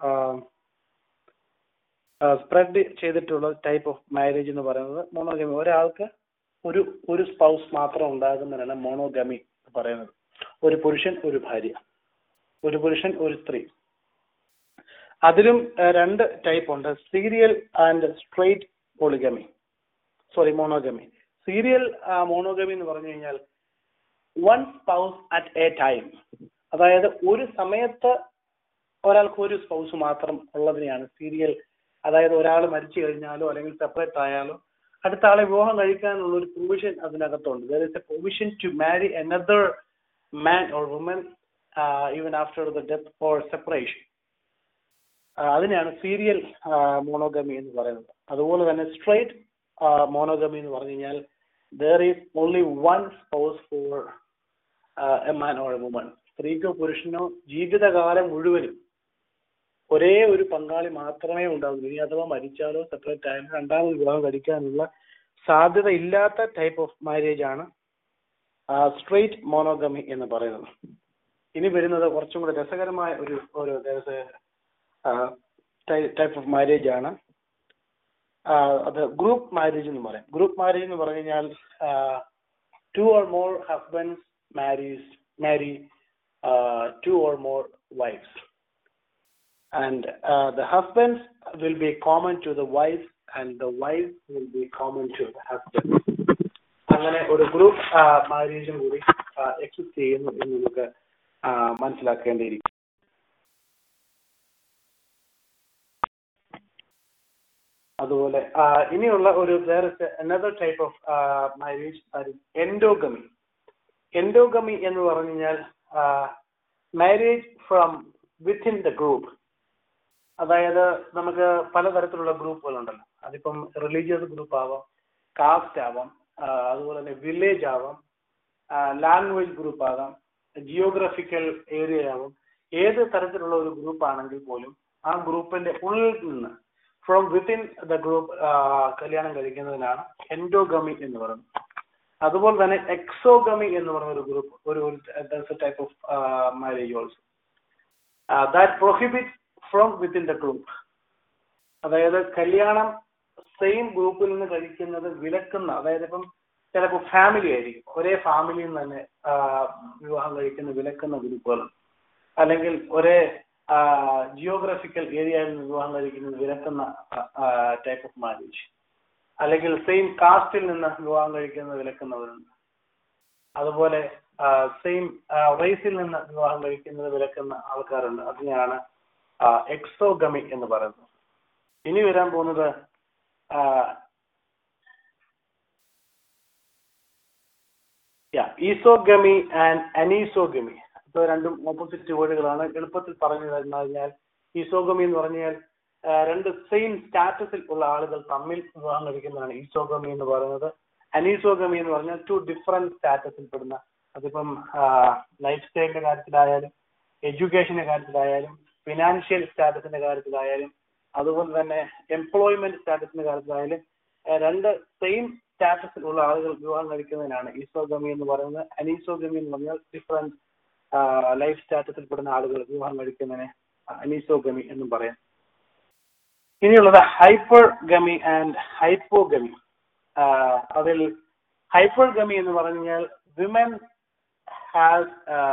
സ്പ്രെഡ് ചെയ്തിട്ടുള്ള ടൈപ്പ് ഓഫ് മാരേജ് എന്ന് പറയുന്നത് മോണോഗമി ഒരാൾക്ക് ഒരു ഒരു സ്പൗസ് മാത്രം ഉണ്ടാകുന്നതിനാണ് മോണോഗമി എന്ന് പറയുന്നത് ഒരു പുരുഷൻ ഒരു ഭാര്യ ഒരു പുരുഷൻ ഒരു സ്ത്രീ അതിലും ആ, രണ്ട് ടൈപ്പ് ഉണ്ട് serial and straight polygamy sorry monogamy serial monogamy എന്ന് പറഞ്ഞു കഴിഞ്ഞാൽ one spouse at a time അതായത് ഒരു സമയത്ത് ഒരാൾക്ക് ഒരു സ്പൗസ് മാത്രം ഉള്ളതിനെയാണ് സീരിയൽ അതായത് ഒരാൾ മരിച്ചു കഴിഞ്ഞാലോ അല്ലെങ്കിൽ സെപ്പറേറ്റ് ആയാലോ അടുത്ത ആളെ വിവാഹം കഴിക്കാനുള്ള ഒരു പ്രൊവിഷൻ അതിനകത്തുണ്ട് there is a provision to marry another man or woman even after the death or separation അതിനെയാണ് സീരിയൽ മോണോഗമി എന്ന് പറയുന്നത് അതുപോലെ തന്നെ സ്ട്രേറ്റ് മോണോഗമി എന്ന് പറഞ്ഞു കഴിഞ്ഞാൽ there is only one spouse for a man or a woman സ്ത്രീക്കോ പുരുഷനോ ജീവിതകാലം മുഴുവനും ഒരേ ഒരു പങ്കാളി മാത്രമേ ഉണ്ടാവുള്ളൂ ഇനി അഥവാ മരിച്ചാലോ സെപ്പറേറ്റ് ആയാലും രണ്ടാമത് വിവാഹം കഴിക്കാനുള്ള സാധ്യത ഇല്ലാത്ത ടൈപ്പ് ഓഫ് മാരേജ് ആണ് സ്ട്രേറ്റ് മോണോഗമി എന്ന് പറയുന്നത് ഇനി വരുന്നത് കുറച്ചും കൂടെ രസകരമായ ഒരു ഒരു ടൈപ്പ് ഓഫ് മാരേജ് ആണ് ആ, അത് ഗ്രൂപ്പ് മാരേജ് എന്ന് പറയും ഗ്രൂപ്പ് മാരേജ് എന്ന് പറഞ്ഞു കഴിഞ്ഞാൽ two or more husbands marries marry two or more wifes and uh, the husbands will be common to the wife and the wife will be common to the husband അങ്ങനെ ഒരു group മാരേജും കൂടി exist ചെയ്യുന്നു എന്ന് നമുക്ക് ആ, മനസ്സിലാക്കേണ്ടിയിരിക്കും അതുപോലെ ആ, ഇനിയുള്ള ഒരു വേറെ another type of marriage endogamy endogamy എന്ന് പറഞ്ഞു കഴിഞ്ഞാൽ marriage from within the group അതായത് നമുക്ക് പലതരത്തിലുള്ള ഗ്രൂപ്പുകളുണ്ടല്ലോ അതിപ്പം റിലീജിയസ് ഗ്രൂപ്പ് ആവാം കാസ്റ്റ് ആവാം ആ, അതുപോലെ തന്നെ വില്ലേജ് ആവാം ലാംഗ്വേജ് ഗ്രൂപ്പ് ആകാം ജിയോഗ്രഫിക്കൽ ഏരിയ ആവാം ഏത് തരത്തിലുള്ള ഒരു ഗ്രൂപ്പ് ആണെങ്കിൽ പോലും ആ ഗ്രൂപ്പിന്റെ ഉള്ളിൽ നിന്ന് ഫ്രോം വിത്തിൻ ദ ഗ്രൂപ്പ് കല്യാണം കഴിക്കുന്നതിനാണ് എൻഡോഗമി എന്ന് പറയുന്നത് അതുപോലെ തന്നെ എക്സോഗമി എന്ന് പറയുന്ന ഒരു ഗ്രൂപ്പ് ഒരു type of marriage also that prohibit from within the group അതായത് കല്യാണം സെയിം ഗ്രൂപ്പിൽ നിന്ന് കഴിക്കുന്നത് വിലക്കുന്ന അതായത് ഇപ്പം ചിലപ്പോൾ ഫാമിലി ആയിരിക്കും ഒരേ ഫാമിലിയിൽ നിന്ന് തന്നെ ആ, വിവാഹം കഴിക്കുന്ന വിലക്കുന്ന ഗ്രൂപ്പുകൾ അല്ലെങ്കിൽ ഒരേ ജിയോഗ്രഫിക്കൽ ഏരിയയിൽ നിന്ന് വിവാഹം കഴിക്കുന്നത് വിലക്കുന്ന ടൈപ്പ് ഓഫ് മാരേജ് അല്ലെങ്കിൽ സെയിം കാസ്റ്റിൽ നിന്ന് വിവാഹം കഴിക്കുന്നത് വിലക്കുന്നവരുണ്ട് അതുപോലെ സെയിം റേസിൽ നിന്ന് വിവാഹം കഴിക്കുന്നത് വിലക്കുന്ന ആൾക്കാരുണ്ട് അതിനെയാണ് എക്സോഗമി എന്ന് പറയുന്നത് ഇനി വരാൻ പോകുന്നത് ഈസോഗമി ആൻഡ് അനീസോഗമി ഇപ്പൊ രണ്ടും ഓപ്പോസിറ്റ് വേർഡുകളാണ് എളുപ്പത്തിൽ പറഞ്ഞു തരുന്ന കഴിഞ്ഞാൽ ഈസോഗമി എന്ന് പറഞ്ഞാൽ ആ, രണ്ട് സെയിം സ്റ്റാറ്റസിൽ ഉള്ള ആളുകൾ തമ്മിൽ വിവാഹം കഴിക്കുന്നതാണ് ഈസോഗമി എന്ന് പറയുന്നത് അനീസോഗമി എന്ന് പറഞ്ഞാൽ ടു ഡിഫറെന്റ് സ്റ്റാറ്റസിൽ പെടുന്ന അതിപ്പം ലൈഫ് സ്റ്റൈലിന്റെ കാര്യത്തിലായാലും എഡ്യൂക്കേഷന്റെ കാര്യത്തിലായാലും ഫിനാൻഷ്യൽ സ്റ്റാറ്റസിന്റെ കാര്യത്തിലായാലും അതുപോലെ തന്നെ എംപ്ലോയ്മെന്റ് സ്റ്റാറ്റസിന്റെ കാര്യത്തിലായാലും ഏഹ് രണ്ട് സെയിം സ്റ്റാറ്റസിൽ ഉള്ള ആളുകൾ വിവാഹം കഴിക്കുന്നതിനാണ് ഈസോഗമി എന്ന് പറയുന്നത് അനീസോഗമി എന്ന് പറഞ്ഞാൽ ഡിഫറെന്റ് ലൈഫ് സ്റ്റാറ്റസിൽ പെടുന്ന ആളുകൾ വിവാഹം കഴിക്കുന്നതിനെ അനീസോഗമി എന്നും പറയാം ഇനിയുള്ളത് ഹൈപ്പർ ഗമി ആൻഡ് ഹൈപ്പോഗമി അതിൽ ഹൈപ്പർ ഗമി എന്ന് പറഞ്ഞു കഴിഞ്ഞാൽ women has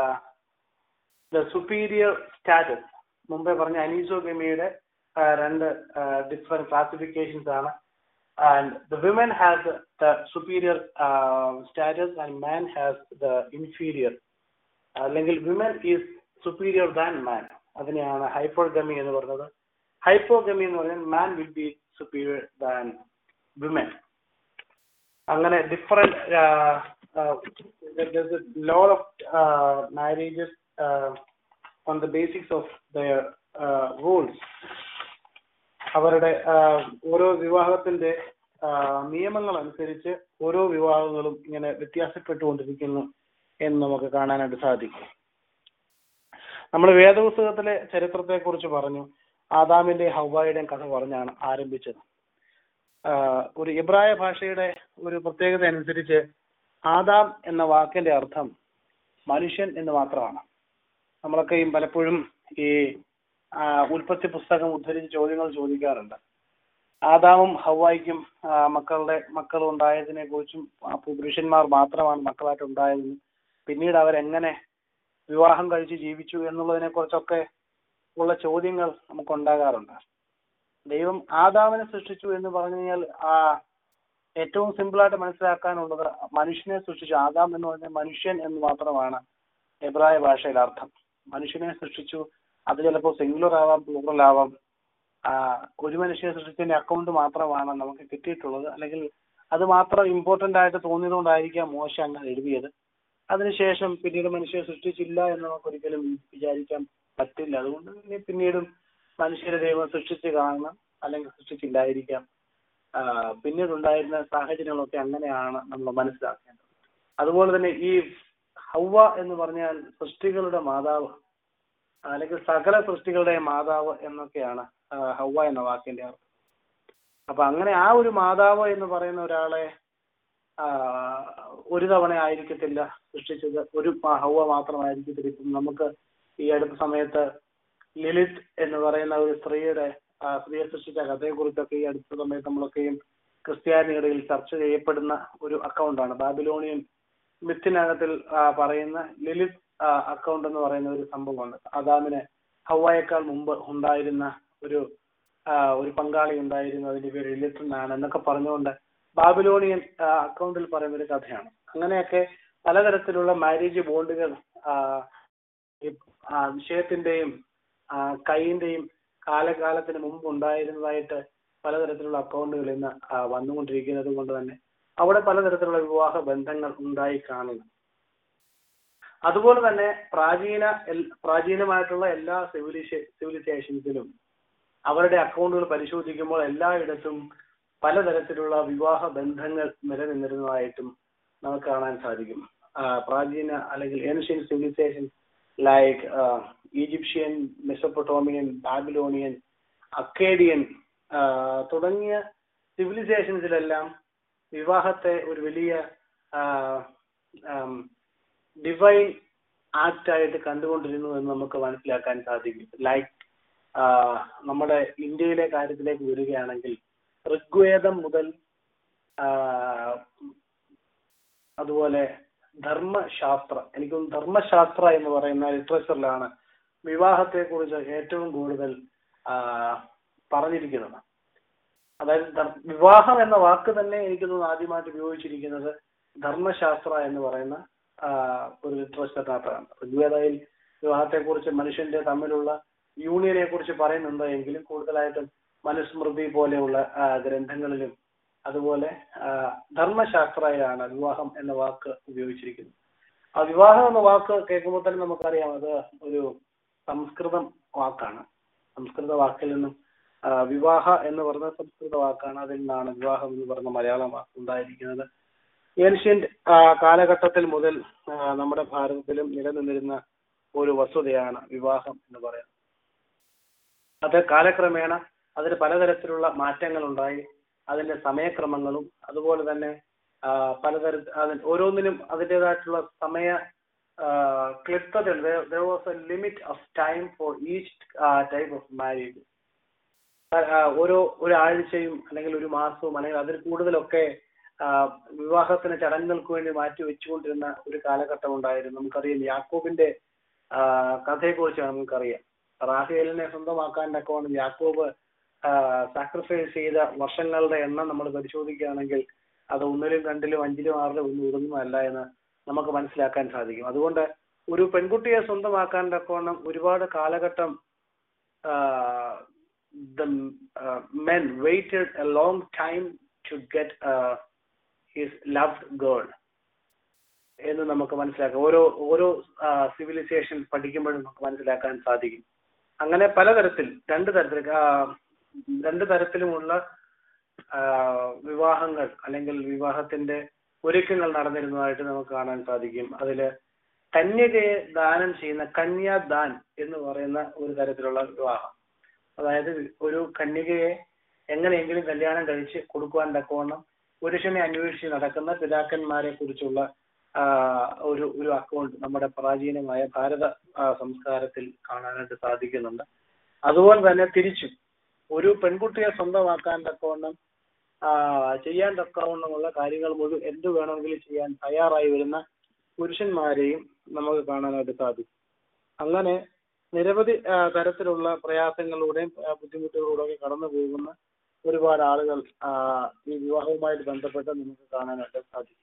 the superior status മുമ്പേ പറഞ്ഞ അനീസോഗമിയുടെ രണ്ട് ഡിഫറെന്റ് ക്ലാസിഫിക്കേഷൻസ് ആണ് and the women has the superior status and man has the inferior അല്ലെങ്കിൽ women is superior than man അതിനെയാണ് ഹൈപ്പോഗമി എന്ന് പറയുന്നത് ഹൈപ്പോഗമി എന്ന് പറഞ്ഞാൽ man will be superior than women അങ്ങനെ different lot of marriages on the basics of their rules അവരുടെ ആ, ഓരോ വിവാഹത്തിന്റെ ആ, നിയമങ്ങൾ അനുസരിച്ച് ഓരോ വിവാഹങ്ങളും ഇങ്ങനെ വ്യത്യാസപ്പെട്ടുകൊണ്ടിരിക്കുന്നു എന്ന് നമുക്ക് കാണാനായിട്ട് സാധിക്കും നമ്മൾ വേദപുസ്തകത്തിലെ ചരിത്രത്തെ കുറിച്ച് പറഞ്ഞു ആദാമിന്റെ ഹവായുടെയും കഥ പറഞ്ഞാണ് ആരംഭിച്ചത് ആഹ് ഒരു ഇബ്രായ ഭാഷയുടെ ഒരു പ്രത്യേകത അനുസരിച്ച് ആദാം എന്ന വാക്കിന്റെ അർത്ഥം മനുഷ്യൻ എന്ന് മാത്രമാണ് നമ്മളൊക്കെയും പലപ്പോഴും ഈ ആ, ഉൽപ്പത്തി പുസ്തകം ഉദ്ധരിച്ച് ചോദ്യങ്ങൾ ചോദിക്കാറുണ്ട് ആദാമും ഹവായിക്കും ആ, മക്കളുടെ മക്കൾ ഉണ്ടായതിനെ കുറിച്ചും പുരുഷന്മാർ മാത്രമാണ് മക്കളായിട്ട് ഉണ്ടായതെന്നും പിന്നീട് അവരെങ്ങനെ വിവാഹം കഴിച്ച് ജീവിച്ചു എന്നുള്ളതിനെ കുറിച്ചൊക്കെ ഉള്ള ചോദ്യങ്ങൾ നമുക്ക് ഉണ്ടാകാറുണ്ട് ദൈവം ആദാമിനെ സൃഷ്ടിച്ചു എന്ന് പറഞ്ഞു കഴിഞ്ഞാൽ ആ ഏറ്റവും സിമ്പിളായിട്ട് മനസ്സിലാക്കാനുള്ളത് മനുഷ്യനെ സൃഷ്ടിച്ചു ആദാം എന്ന് പറഞ്ഞാൽ മനുഷ്യൻ എന്ന് മാത്രമാണ് എബ്രായ ഭാഷയിൽ അർത്ഥം മനുഷ്യനെ സൃഷ്ടിച്ചു അത് ചിലപ്പോൾ സിംഗുലർ ആവാം പ്ലൂറൽ ആവാം ആ, ഒരു മനുഷ്യനെ സൃഷ്ടിച്ചതിന്റെ അക്കൗണ്ട് മാത്രമാണ് നമുക്ക് കിട്ടിയിട്ടുള്ളത് അല്ലെങ്കിൽ അത് മാത്രം ഇമ്പോർട്ടന്റ് ആയിട്ട് തോന്നിയതുകൊണ്ടായിരിക്കാം മോശ അങ്ങനെ എഴുതിയത് അതിനുശേഷം പിന്നീട് മനുഷ്യനെ സൃഷ്ടിച്ചില്ല എന്ന് നമുക്ക് ഒരിക്കലും വിചാരിക്കാൻ പറ്റില്ല അതുകൊണ്ട് തന്നെ പിന്നീടും മനുഷ്യരെ ദൈവം സൃഷ്ടിച്ച് കാണണം അല്ലെങ്കിൽ സൃഷ്ടിച്ചില്ലായിരിക്കാം ആ, പിന്നീടുണ്ടായിരുന്ന സാഹചര്യങ്ങളൊക്കെ അങ്ങനെയാണ് നമ്മൾ മനസ്സിലാക്കേണ്ടത് അതുപോലെ തന്നെ ഈ ഹൗവ എന്ന് പറഞ്ഞാൽ സൃഷ്ടികളുടെ മാതാവ് അല്ലെങ്കിൽ സകല സൃഷ്ടികളുടെ മാതാവ് എന്നൊക്കെയാണ് ആ, ഹൗവ എന്ന വാക്കിന്റെ അർത്ഥം അപ്പൊ അങ്ങനെ ആ ഒരു മാതാവ് എന്ന് പറയുന്ന ഒരാളെ ആ, ഒരു തവണ ആയിരിക്കത്തില്ല സൃഷ്ടിച്ചത് ഒരു മ- ഹൗവ മാത്രമായിരിക്കത്തില്ല ഇപ്പം നമുക്ക് ഈ അടുത്ത സമയത്ത് ലളിത് എന്ന് പറയുന്ന ഒരു സ്ത്രീയുടെ ആ, സ്ത്രീയെ സൃഷ്ടിച്ച കഥയെക്കുറിച്ചൊക്കെ ഈ അടുത്ത സമയത്ത് നമ്മളൊക്കെയും ക്രിസ്ത്യാനികളിൽ ചർച്ച ചെയ്യപ്പെടുന്ന ഒരു അക്കൗണ്ടാണ് ബാബിലോണിയൻ മിത്തിനകത്തിൽ ആ, പറയുന്ന ലളിത് അക്കൗണ്ട് എന്ന് പറയുന്ന ഒരു സംഭവമുണ്ട് അദാമിന് ഹവായേക്കാൾ മുമ്പ് ഉണ്ടായിരുന്ന ഒരു ആ, ഒരു പങ്കാളി ഉണ്ടായിരുന്നു അതിന്റെ പേര് ലളിത് എന്നാണ് എന്നൊക്കെ പറഞ്ഞുകൊണ്ട് ബാബിലോണിയൻ ആ, അക്കൗണ്ടിൽ പറയുന്ന ഒരു കഥയാണ് അങ്ങനെയൊക്കെ പലതരത്തിലുള്ള മാരേജ് ബോണ്ടുകൾ ആ, ഈ, ആ, വിഷയത്തിന്റെയും ആ, കൈയിന്റെയും കാലകാലത്തിന് മുമ്പ് ഉണ്ടായിരുന്നതായിട്ട് പലതരത്തിലുള്ള അക്കൗണ്ടുകൾ ഇന്ന് ആ, വന്നുകൊണ്ടിരിക്കുന്നത് കൊണ്ട് തന്നെ അവിടെ പലതരത്തിലുള്ള വിവാഹ ബന്ധങ്ങൾ ഉണ്ടായി കാണുന്നു അതുപോലെ തന്നെ പ്രാചീന എൽ- പ്രാചീനമായിട്ടുള്ള എല്ലാ സിവിലിസേ സിവിലൈസേഷൻസിലും അവരുടെ അക്കൗണ്ടുകൾ പരിശോധിക്കുമ്പോൾ എല്ലായിടത്തും പലതരത്തിലുള്ള വിവാഹ ബന്ധങ്ങൾ നിലനിന്നിരുന്നതായിട്ടും നമുക്ക് കാണാൻ സാധിക്കും ആ, പ്രാചീന അല്ലെങ്കിൽ ancient civilisation like Egyptian Mesopotamian Babylonian Akkadian ആ, തുടങ്ങിയ സിവിലൈസേഷൻസിലെല്ലാം വിവാഹത്തെ ഒരു വലിയ ഡിവൈൻ ആക്ട് ആയിട്ട് കണ്ടുകൊണ്ടിരുന്നു എന്ന് നമുക്ക് മനസ്സിലാക്കാൻ സാധിക്കും ലൈക്ക് നമ്മുടെ ഇന്ത്യയിലെ കാര്യത്തിലേക്ക് വരികയാണെങ്കിൽ ഋഗ്വേദം മുതൽ ആ, അതുപോലെ ധർമ്മശാസ്ത്ര എനിക്ക് തോന്നുന്നു ധർമ്മശാസ്ത്ര എന്ന് പറയുന്ന ലിറ്ററേച്ചറിലാണ് വിവാഹത്തെ കുറിച്ച് ഏറ്റവും കൂടുതൽ ആ, പറഞ്ഞിരിക്കുന്നത് അതായത് ധർ- വിവാഹം എന്ന വാക്ക് തന്നെ എനിക്ക് തോന്നുന്നു ആദ്യമായിട്ട് ഉപയോഗിച്ചിരിക്കുന്നത് ധർമ്മശാസ്ത്ര എന്ന് പറയുന്ന ആ, ഒരു ലിറ്ററേച്ചറിനകത്താണ് ഋഗ്വേദയിൽ വിവാഹത്തെ കുറിച്ച് മനുഷ്യന്റെ തമ്മിലുള്ള യൂണിയനെ കുറിച്ച് പറയുന്നുണ്ട് എങ്കിലും കൂടുതലായിട്ടും മനുസ്മൃതി പോലെയുള്ള ആ, ഗ്രന്ഥങ്ങളിലും അതുപോലെ ആ, ധർമ്മശാസ്ത്രയിലാണ് വിവാഹം എന്ന വാക്ക് ഉപയോഗിച്ചിരിക്കുന്നത് ആ വിവാഹം എന്ന വാക്ക് കേൾക്കുമ്പോൾ തന്നെ നമുക്കറിയാം അത് ഒരു സംസ്കൃതം വാക്കാണ് സംസ്കൃത വാക്കിൽ നിന്നും ആ, വിവാഹ എന്ന് പറഞ്ഞ സംസ്കൃത വാക്കാണ് അതിൽ നിന്നാണ് വിവാഹം എന്ന് പറഞ്ഞ മലയാളം വാക്ക് ഉണ്ടായിരിക്കുന്നത് ഏൻഷ്യന്റ് കാലഘട്ടത്തിൽ മുതൽ ആ, നമ്മുടെ ഭാരതത്തിലും നിലനിന്നിരുന്ന ഒരു വസ്തുതയാണ് വിവാഹം എന്ന് പറയുന്നത് അത് കാലക്രമേണ അതിന് പലതരത്തിലുള്ള മാറ്റങ്ങൾ ഉണ്ടായി അതിന്റെ സമയക്രമങ്ങളും അതുപോലെ തന്നെ ആ, പലതര അതിന് ഓരോന്നിനും അതിൻ്റെതായിട്ടുള്ള സമയ ക്ലിപ്തത there was a limit of time for each type of marriage ഓരോ ഒരാഴ്ചയും അല്ലെങ്കിൽ ഒരു മാസവും അല്ലെങ്കിൽ അതിൽ കൂടുതലൊക്കെ ആ, വിവാഹത്തിന് ചടങ്ങുകൾക്ക് വേണ്ടി മാറ്റി വെച്ചുകൊണ്ടിരുന്ന ഒരു കാലഘട്ടം ഉണ്ടായിരുന്നു നമുക്കറിയാം യാക്കോബിന്റെ ആ, കഥയെക്കുറിച്ച് നമുക്കറിയാം റാഹേലിനെ സ്വന്തമാക്കാൻ തക്കവണ്ണം യാക്കോബ് സാക്രിഫൈസ് ചെയ്ത വർഷങ്ങളുടെ എണ്ണം നമ്മൾ പരിശോധിക്കുകയാണെങ്കിൽ അത് ഒന്നിലും രണ്ടിലും അഞ്ചിലും ആറിലും ഒന്നും ഒതുങ്ങുന്നതല്ല എന്ന് നമുക്ക് മനസ്സിലാക്കാൻ സാധിക്കും അതുകൊണ്ട് ഒരു പെൺകുട്ടിയെ സ്വന്തമാക്കാൻ തക്കവണ്ണം ഒരുപാട് കാലഘട്ടം the uh, men waited a long time to get uh, his loved girl എന്ന് നമുക്ക് മനസ്സിലാക്കാം ഓരോ ഓരോ സിവിലൈസേഷൻ പഠിക്കുമ്പോഴും നമുക്ക് മനസ്സിലാക്കാൻ സാധിക്കും അങ്ങനെ പലതരത്തിൽ രണ്ട് തരത്തിൽ ആ, രണ്ട് തരത്തിലുമുള്ള ആ, വിവാഹങ്ങൾ അല്ലെങ്കിൽ വിവാഹത്തിന്റെ ഒരുക്കങ്ങൾ നടന്നിരുന്നതായിട്ട് നമുക്ക് കാണാൻ സാധിക്കും അതില് കന്യകയെ ദാനം ചെയ്യുന്ന കന്യാദാൻ എന്ന് പറയുന്ന ഒരു തരത്തിലുള്ള വിവാഹം അതായത് ഒരു കന്യകയെ എങ്ങനെയെങ്കിലും കല്യാണം കഴിച്ച് കൊടുക്കുവാൻ തക്കവണ്ണം പുരുഷനെ അന്വേഷിച്ച് നടക്കുന്ന പിതാക്കന്മാരെ കുറിച്ചുള്ള ആ, ഒരു ഒരു അക്കൗണ്ട് നമ്മുടെ പ്രാചീനമായ ഭാരത ആ, സംസ്കാരത്തിൽ കാണാനായിട്ട് സാധിക്കുന്നുണ്ട് അതുപോലെ തന്നെ തിരിച്ചും ഒരു പെൺകുട്ടിയെ സ്വന്തമാക്കാൻ തക്കവണ്ണം ആ, ചെയ്യാൻ തക്കവണ്ണമുള്ള കാര്യങ്ങൾ മുഴുവൻ എന്ത് വേണമെങ്കിലും ചെയ്യാൻ തയ്യാറായി വരുന്ന പുരുഷന്മാരെയും നമുക്ക് കാണാനായിട്ട് സാധിക്കും അങ്ങനെ നിരവധി ആ, തരത്തിലുള്ള പ്രയാസങ്ങളിലൂടെയും ആ, ബുദ്ധിമുട്ടുകളിലൂടെയും കടന്നു പോകുന്ന ഒരുപാട് ആളുകൾ ആ, ഈ വിവാഹവുമായിട്ട് ബന്ധപ്പെട്ട് നമുക്ക് കാണാനായിട്ട് സാധിക്കും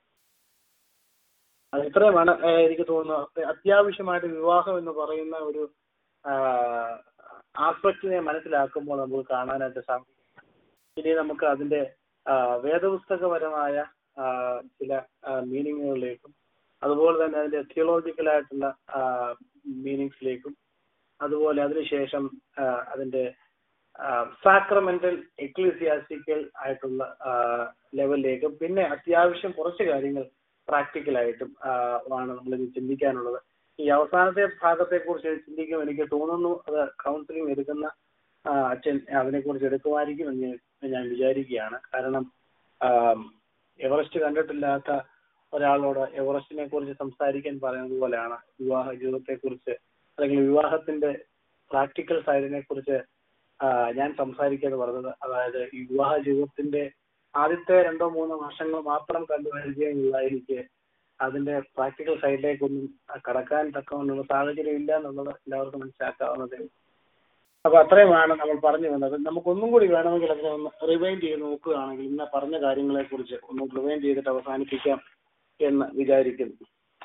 അത് ഇത്രയുമാണ് ആ, എനിക്ക് തോന്നുന്നത് അത്യാവശ്യമായിട്ട് വിവാഹം എന്ന് പറയുന്ന ഒരു ആസ്പെക്റ്റിനെ മനസ്സിലാക്കുമ്പോൾ നമുക്ക് കാണാനായിട്ട് സാധിക്കും ഇനി നമുക്ക് അതിന്റെ ആ, വേദപുസ്തകപരമായ ആ, ചില മീനിങ്ങുകളിലേക്കും അതുപോലെ തന്നെ അതിന്റെ തിയോളജിക്കൽ ആയിട്ടുള്ള മീനിങ്സിലേക്കും അതുപോലെ അതിനുശേഷം ആ, അതിന്റെ സാക്രമെന്റൽ എക്ലീസിയാസ്റ്റിക്കൽ ആയിട്ടുള്ള ലെവലിലേക്കും പിന്നെ അത്യാവശ്യം കുറച്ച് കാര്യങ്ങൾ പ്രാക്ടിക്കലായിട്ടും ആണ് നമ്മൾ ഇത് ചിന്തിക്കാനുള്ളത് ഈ അവസാനത്തെ ഭാഗത്തെ കുറിച്ച് ചിന്തിക്കും എനിക്ക് തോന്നുന്നു അത് കൗൺസിലിംഗ് എടുക്കുന്ന ആ, അച്ഛൻ അതിനെക്കുറിച്ച് എടുക്കുമായിരിക്കും എന്ന് ഞാൻ- ഞാൻ വിചാരിക്കുകയാണ് കാരണം ആം, എവറസ്റ്റ് കണ്ടിട്ടില്ലാത്ത ഒരാളോട് എവറസ്റ്റിനെ കുറിച്ച് സംസാരിക്കാൻ പറയുന്നത് പോലെയാണ് വിവാഹ ജീവിതത്തെ കുറിച്ച് അല്ലെങ്കിൽ വിവാഹത്തിന്റെ പ്രാക്ടിക്കൽ സൈഡിനെ കുറിച്ച് ഞാൻ സംസാരിക്കാന്ന് പറഞ്ഞത് അതായത് ഈ വിവാഹ ജീവിതത്തിന്റെ ആദ്യത്തെ രണ്ടോ മൂന്നോ വർഷങ്ങൾ മാത്രം കണ്ടു പരിചയമുള്ള എനിക്ക് അതിന്റെ പ്രാക്ടിക്കൽ സൈഡിലേക്കൊന്നും കടക്കാൻ തക്കവണ്ണുള്ള സാഹചര്യം ഇല്ല എന്നുള്ളത് എല്ലാവർക്കും മനസ്സിലാക്കാവുന്നതേ ഉള്ളൂ. അപ്പൊ അത്രയുമാണ് നമ്മൾ പറഞ്ഞു വന്നത് നമുക്കൊന്നും കൂടി വേണമെങ്കിൽ അതിനെ ഒന്ന് റിവൈൻഡ് ചെയ്ത് നോക്കുകയാണെങ്കിൽ ഇന്ന് പറഞ്ഞ കാര്യങ്ങളെ കുറിച്ച് ഒന്ന് റിവൈൻഡ് ചെയ്തിട്ട് അവസാനിപ്പിക്കാം എന്ന് വിചാരിക്കുന്നു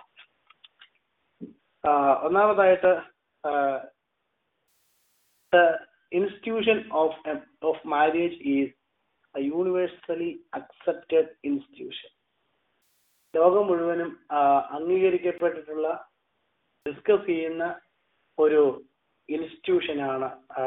ആ, ഒന്നാമതായിട്ട് institution of of marriage is a universally accepted institution ലോകം മുഴുവനും ആ, അംഗീകരിക്കപ്പെട്ടിട്ടുള്ള ഡിസ്കസ് ചെയ്യുന്ന ഒരു ഇൻസ്റ്റിറ്റ്യൂഷനാണ്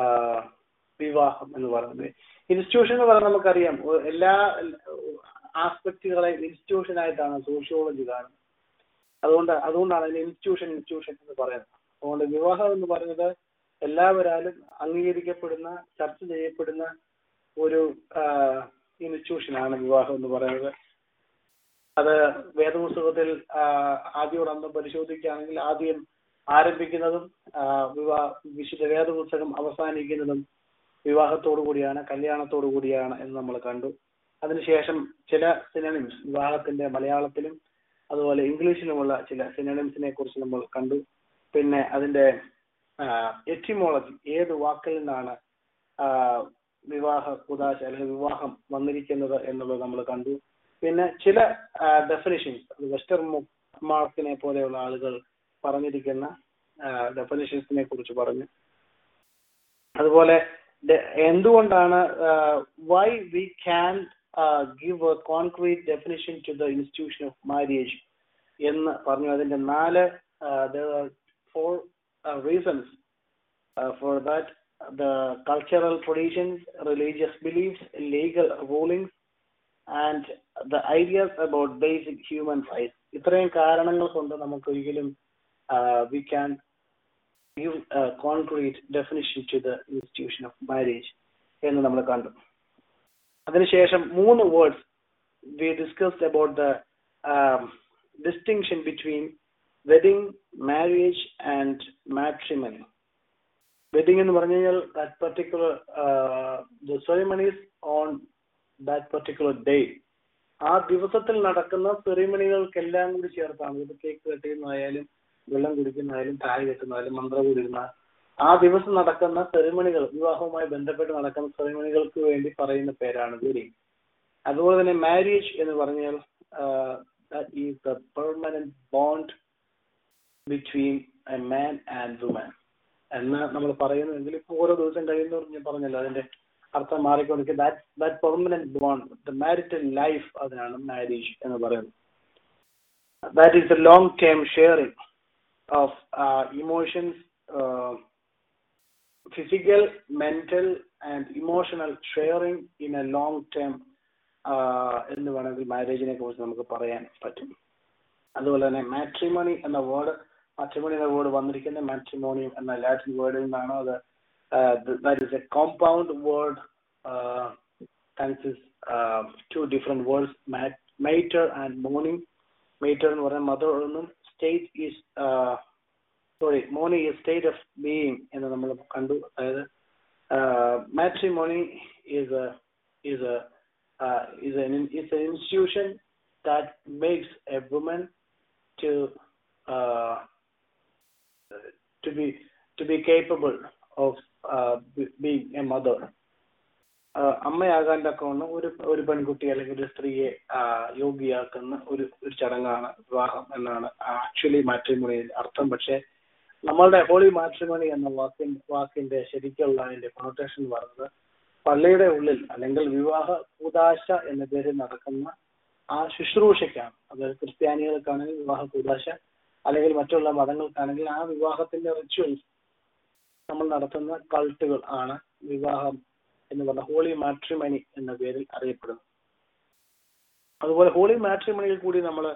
വിവാഹം എന്ന് പറയുന്നത് ഇൻസ്റ്റിറ്റ്യൂഷൻ എന്ന് പറഞ്ഞാൽ നമുക്കറിയാം ഒ- എല്ലാ ആസ്പെക്റ്റുകളെ ഇൻസ്റ്റിറ്റ്യൂഷൻ ആയിട്ടാണ് സോഷ്യോളജി കാണുന്നത് അതുകൊണ്ട് അതുകൊണ്ടാണ് അതിന് ഇൻസ്റ്റിറ്റ്യൂഷൻ ഇൻസ്റ്റിറ്റ്യൂഷൻ എന്ന് പറയുന്നത് അതുകൊണ്ട് വിവാഹം എന്ന് പറയുന്നത് എല്ലാവരാലും അംഗീകരിക്കപ്പെടുന്ന ചർച്ച ചെയ്യപ്പെടുന്ന ഒരു ഇൻസ്റ്റിറ്റ്യൂഷനാണ് വിവാഹം എന്ന് പറയുന്നത് അത് വേദപുസ്തകത്തിൽ ആദ്യോടന്തം പരിശോധിക്കുകയാണെങ്കിൽ ആദ്യം ആരംഭിക്കുന്നതും ആ, വിവാഹ വിശുദ്ധ വേദപുസ്തകം അവസാനിക്കുന്നതും വിവാഹത്തോടു കൂടിയാണ് കല്യാണത്തോടു കൂടിയാണ് എന്ന് നമ്മൾ കണ്ടു അതിനുശേഷം ചില സിനണിംസ് വിവാഹത്തിന്റെ മലയാളത്തിലും അതുപോലെ ഇംഗ്ലീഷിലുമുള്ള ചില സിനണിംസിനെ കുറിച്ച് നമ്മൾ കണ്ടു പിന്നെ അതിന്റെ എറ്റിമോളജി ഏത് വാക്കിൽ നിന്നാണ് ആ, വിവാഹ കുദാശ അല്ലെങ്കിൽ വിവാഹം വന്നിരിക്കുന്നത് എന്നുള്ളത് നമ്മൾ കണ്ടു പിന്നെ ചില ഡെഫിനിഷൻസ് വെസ്റ്റർ മാർക്കിനെ പോലെയുള്ള ആളുകൾ പറഞ്ഞിരിക്കുന്ന ഡെഫിനിഷൻസിനെ കുറിച്ച് പറഞ്ഞു അതുപോലെ ദ- എന്തുകൊണ്ടാണ് why we can give a concrete definition to the institution of marriage എന്ന് പറഞ്ഞു അതിന്റെ നാല് four reasons for that the cultural traditions, religious beliefs, legal rulings, and the ideas about basic human rights. ഇത്രയും കാരണങ്ങൾ കൊണ്ട് നമുക്ക് ഒരിക്കലും we can give concrete definition to the institution of marriage എന്ന് നമ്മൾ കണ്ടു അതിനുശേഷം മൂന്ന് words we discussed about the distinction between wedding marriage and matrimony wedding എന്ന് പറഞ്ഞു കഴിഞ്ഞാൽ that particular the ceremonies on that particular day ആ ദിവസത്തിൽ നടക്കുന്ന സെറിമണികൾക്കെല്ലാം കൂടി ചേർത്താണ് ഇത് കേക്ക് കെട്ടുന്നതായാലും വെള്ളം കുടിക്കുന്നതായാലും താഴെ കെട്ടുന്നതായാലും മന്ത്രം കുടിക്കുന്ന ആ ദിവസം നടക്കുന്ന സെറിമണികൾ വിവാഹവുമായി ബന്ധപ്പെട്ട് നടക്കുന്ന സെറിമണികൾക്ക് വേണ്ടി പറയുന്ന പേരാണ് വെഡിങ് അതുപോലെ തന്നെ മാരേജ് എന്ന് പറഞ്ഞാൽ is the permanent bond between a man and woman എന്ന് നമ്മൾ പറയുന്നുവെങ്കിൽ ഇപ്പൊ ഓരോ ദിവസം കഴിയുന്നവർ ഞാൻ പറഞ്ഞല്ലോ അതിന്റെ അർത്ഥം മാറിക്കൊണ്ടിരിക്കും that that permanent bond the marital life അതിനാണ് മാരേജ് എന്ന് പറയുന്നത് that is a long term sharing of emotions physical mental and emotional sharing in a long term എന്ന് വേണമെങ്കിൽ മാരേജിനെ കുറിച്ച് നമുക്ക് പറയാൻ പറ്റും അതുപോലെ തന്നെ മാട്രിമോണി എന്ന വേർഡ് മാട്രിമോണി എന്ന വേർഡ് വന്നിരിക്കുന്ന മാട്രിമോണിയം എന്ന ലാറ്റിൻ വേർഡിൽ നിന്നാണ് അത് that is a compound word consist two different words mater and morning mater എന്ന് പറയുന്ന മദർ എന്നും state is sorry morning is state of being എന്ന് നമ്മൾ കണ്ടു അതായത് matrimony is is a uh, is an is an institution that makes a woman to uh, to be to be capable of uh, be- being a mother. ആഹ് അമ്മയാകാൻ തക്കവണ്ണം ഒരു ഒരു പെൺകുട്ടി അല്ലെങ്കിൽ ഒരു സ്ത്രീയെ ആഹ് യോഗ്യയാക്കുന്ന ഒരു ഒരു ചടങ്ങാണ് വിവാഹം എന്നാണ് ആക്ച്വലി മാട്രിമോണിയിൽ അർത്ഥം പക്ഷേ നമ്മളുടെ ഹോളി മാട്രിമോണി എന്ന വാക്കിന്റെ വാക്കിന്റെ ശരിക്കുള്ള അതിന്റെ കൊണോട്ടേഷൻ പറഞ്ഞത് പള്ളിയുടെ ഉള്ളിൽ അല്ലെങ്കിൽ വിവാഹ കൂതാശ എന്ന പേരിൽ നടക്കുന്ന ആ ശുശ്രൂഷയ്ക്കാണ് അതായത് ക്രിസ്ത്യാനികൾക്കാണെങ്കിൽ വിവാഹ കൂതാശ അല്ലെങ്കിൽ മറ്റുള്ള മതങ്ങൾക്കാണെങ്കിൽ ആ വിവാഹത്തിന്റെ റിച്വൽസ് നമ്മൾ നടത്തുന്ന കൾട്ടുകൾ ആണ് വിവാഹം എന്ന് പറഞ്ഞ ഹോളി മാട്രിമണി എന്ന പേരിൽ അറിയപ്പെടുന്നത് അതുപോലെ ഹോളി മാട്രിമണിയിൽ കൂടി നമ്മൾ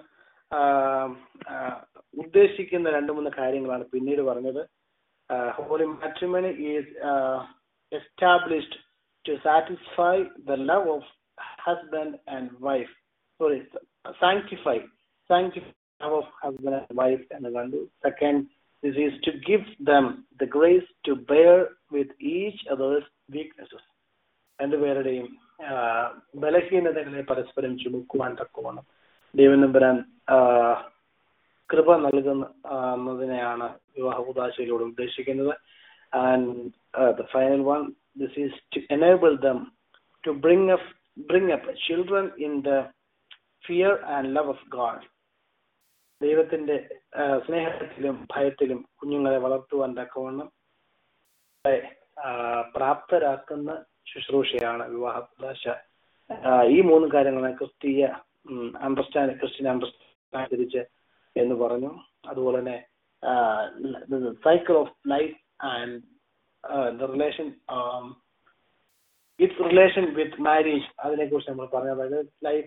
ഉദ്ദേശിക്കുന്ന രണ്ട് മൂന്ന് കാര്യങ്ങളാണ് പിന്നീട് പറഞ്ഞത് holy matrimony is established to satisfy the love of husband and wife. Sorry, sanctify, sanctify love of husband and wife and the Second, this is to give them the grace to bear with each other's weaknesses. രണ്ടുപേരുടെയും ബലഹീനതകളെ പരസ്പരം ചുമക്കുവാൻ തക്കവണ്ണം ദൈവനമ്പരാൻ കൃപ നൽകുന്ന എന്നതിനെയാണ് വിവാഹ ഉദാശയിലൂടെ ഉദ്ദേശിക്കുന്നത് and the final one this is to enable them to bring up bring up children in the fear and love of God. ദൈവത്തിന്റെ സ്നേഹത്തിലും ഭയത്തിലും കുഞ്ഞുങ്ങളെ വളർത്തുവാൻ തക്കവണ്ണം പ്രാപ്തരാക്കുന്ന ശുശ്രൂഷയാണ് വിവാഹ കുദാശ ഈ മൂന്ന് കാര്യങ്ങളാണ് ക്രിസ്തീയ അണ്ടർസ്റ്റാൻഡ് ക്രിസ്ത്യൻ അണ്ടർസ്റ്റാൻഡ് അനുസരിച്ച് എന്ന് പറഞ്ഞു അതുപോലെ തന്നെ cycle of life and the relation it's relation with marriage അതിനെ കുറിച്ച് നമ്മൾ പറഞ്ഞു അതായത് ലൈഫ്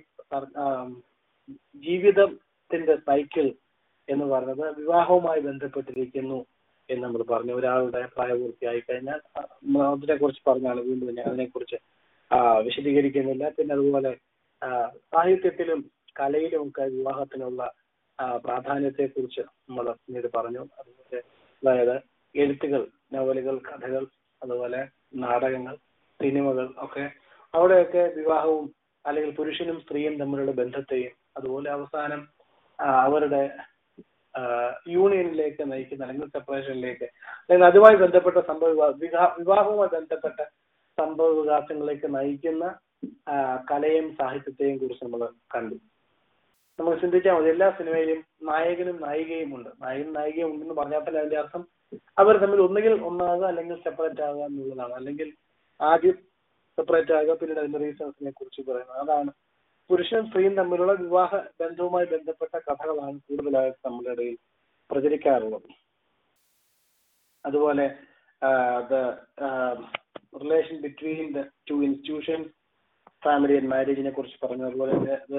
ജീവിതത്തിന്റെ സൈക്കിൾ എന്ന് പറഞ്ഞത് വിവാഹവുമായി ബന്ധപ്പെട്ടിരിക്കുന്നു എന്ന് നമ്മൾ പറഞ്ഞു ഒരാളുടെ പ്രായപൂർത്തിയായി കഴിഞ്ഞാൽ അതിനെ കുറിച്ച് പറഞ്ഞാണ് വീണ്ടും ഞാൻ അതിനെക്കുറിച്ച് വിശദീകരിക്കുന്നില്ല പിന്നെ അതുപോലെ സാഹിത്യത്തിലും കലയിലും ഒക്കെ വിവാഹത്തിനുള്ള പ്രാധാന്യത്തെ കുറിച്ച് നമ്മൾ പിന്നീട് പറഞ്ഞു അതുപോലെ അതായത് എഴുത്തുകൾ നോവലുകൾ കഥകൾ അതുപോലെ നാടകങ്ങൾ സിനിമകൾ ഒക്കെ അവിടെയൊക്കെ വിവാഹവും അല്ലെങ്കിൽ പുരുഷനും സ്ത്രീയും തമ്മിലുള്ള ബന്ധത്തെയും അതുപോലെ അവസാനം അവരുടെ യൂണിയനിലേക്ക് നയിക്കുന്ന അല്ലെങ്കിൽ സെപ്പറേഷനിലേക്ക് അല്ലെങ്കിൽ അതുമായി ബന്ധപ്പെട്ട സംഭവ വിവാഹവുമായി ബന്ധപ്പെട്ട സംഭവ വികാസങ്ങളിലേക്ക് നയിക്കുന്ന കലയും സാഹിത്യത്തെയും കുറിച്ച് നമ്മൾ കണ്ടു നമ്മൾ ചിന്തിച്ചാൽ മതി എല്ലാ സിനിമയിലും നായകനും നായികയും ഉണ്ട് നായകനും നായികയും ഉണ്ടെന്ന് പറഞ്ഞാൽ തന്നെ അതിന്റെ അർത്ഥം അവർ തമ്മിൽ ഒന്നുകിൽ ഒന്നാകുക അല്ലെങ്കിൽ സെപ്പറേറ്റ് ആകുക എന്നുള്ളതാണ് അല്ലെങ്കിൽ ആദ്യം സെപ്പറേറ്റ് ആകുക പിന്നീട് അതിന്റെ റീസൺസിനെ കുറിച്ച് പറയുന്നത് അതാണ് പുരുഷനും സ്ത്രീയും തമ്മിലുള്ള വിവാഹ ബന്ധവുമായി ബന്ധപ്പെട്ട കഥകളാണ് കൂടുതലായിട്ട് നമ്മുടെ ഇടയിൽ പ്രചരിക്കാറുള്ളത് അതുപോലെ the relation between the two institutions family and മാരേജിനെ കുറിച്ച് പറഞ്ഞു അതുപോലെ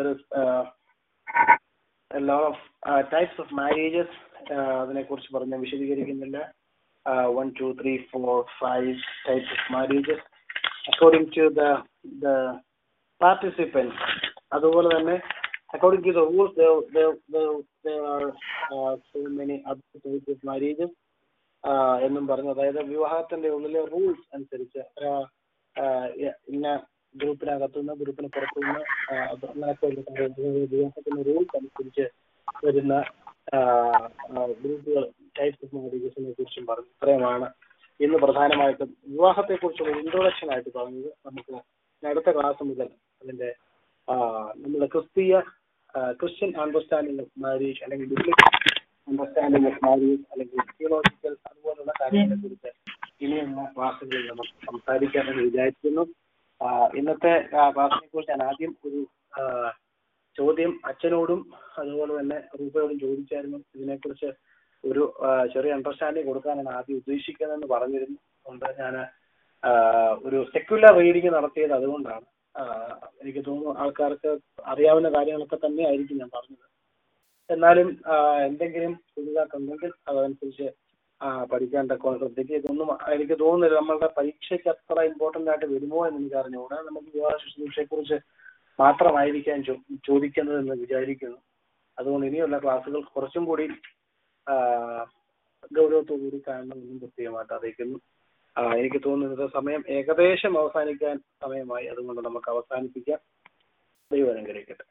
lot of types of marriages അതിനെ കുറിച്ച് പറഞ്ഞ് വിശദീകരിക്കുന്നില്ല one two three four five types of marriages according to the the participants അതുപോലെ തന്നെ according to the rules there are uh, so many other types of marriages എന്നും പറഞ്ഞു അതായത് വിവാഹത്തിന്റെ ഉള്ളിലെ റൂൾസ് അനുസരിച്ച് ഇന്ന ഗ്രൂപ്പിനകത്തുനിന്ന് ഗ്രൂപ്പിന് പുറത്തുനിന്ന് അങ്ങനെയൊക്കെ വിവാഹത്തിന്റെ റൂൾസ് അനുസരിച്ച് വരുന്ന ഗ്രൂപ്പുകൾ ടൈപ്സ് ഓഫ് മാരേജസിനെ കുറിച്ചും പറഞ്ഞു ഇത്രയുമാണ് ഇന്ന് പ്രധാനമായിട്ടും വിവാഹത്തെ കുറിച്ചുള്ള ഇൻട്രൊഡക്ഷൻ ആയിട്ട് പറഞ്ഞത് നമുക്ക് അടുത്ത ക്ലാസ് മുതൽ അതിന്റെ നമ്മുടെ ക്രിസ്തീയ ക്രിസ്ത്യൻ അണ്ടർസ്റ്റാൻഡിംഗ് ഓഫ് മാരേജ് അല്ലെങ്കിൽ ബിബ്ലിക്കൽ അണ്ടർസ്റ്റാൻഡിംഗ് ഓഫ് മാരേജ് അല്ലെങ്കിൽ തിയോളജിക്കൽ അതുപോലുള്ള കാര്യങ്ങളെ കുറിച്ച് ഇനിയുള്ള ക്ലാസ്സുകളിൽ നമുക്ക് സംസാരിക്കാമെന്ന് വിചാരിക്കുന്നു ഇന്നത്തെ ക്ലാസ്സിനെ കുറിച്ച് ഞാൻ ആദ്യം ഒരു ചോദ്യം അച്ഛനോടും അതുപോലെ തന്നെ റൂപയോടും ചോദിച്ചായിരുന്നു ഇതിനെക്കുറിച്ച് ഒരു ചെറിയ അണ്ടർസ്റ്റാൻഡിങ് കൊടുക്കാനാണ് ആദ്യം ഉദ്ദേശിക്കുന്നതെന്ന് പറഞ്ഞിരുന്നു അതുകൊണ്ട് ഞാൻ ഒരു സെക്യുലർ റീഡിങ് നടത്തിയത് അതുകൊണ്ടാണ് എനിക്ക് തോന്നുന്നു ആൾക്കാർക്ക് അറിയാവുന്ന കാര്യങ്ങളൊക്കെ തന്നെ ആയിരിക്കും ഞാൻ പറഞ്ഞത് എന്നാലും ആ, എന്തെങ്കിലും പുതുതായിട്ട് ഉണ്ടെങ്കിൽ അതനുസരിച്ച് ആ, പഠിക്കാൻ തക്കോണം ശ്രദ്ധിക്കുക ഇതൊന്നും എനിക്ക് തോന്നുന്നില്ല നമ്മളുടെ പരീക്ഷയ്ക്ക് അത്ര ഇമ്പോർട്ടന്റ് ആയിട്ട് വരുമോ എന്ന് എനിക്ക് അറിഞ്ഞുകൂടാ നമുക്ക് വിവാഹ ശുശ്രൂഷയെ കുറിച്ച് മാത്രമായിരിക്കാൻ ചോ- ചോദിക്കുന്നത് എന്ന് വിചാരിക്കുന്നു അതുകൊണ്ട് ഇനിയുള്ള ക്ലാസ്സുകൾ കുറച്ചും കൂടി ആ, ഗൗരവത്തോടുകൂടി കാണണമെന്നും പ്രത്യേകമായിട്ട് അറിയിക്കുന്നു ആ, എനിക്ക് തോന്നുന്നത് സമയം ഏകദേശം അവസാനിക്കാൻ സമയമായി അതുകൊണ്ട് നമുക്ക് അവസാനിപ്പിക്കാം ദൈവം അനുഗ്രഹിക്കട്ടെ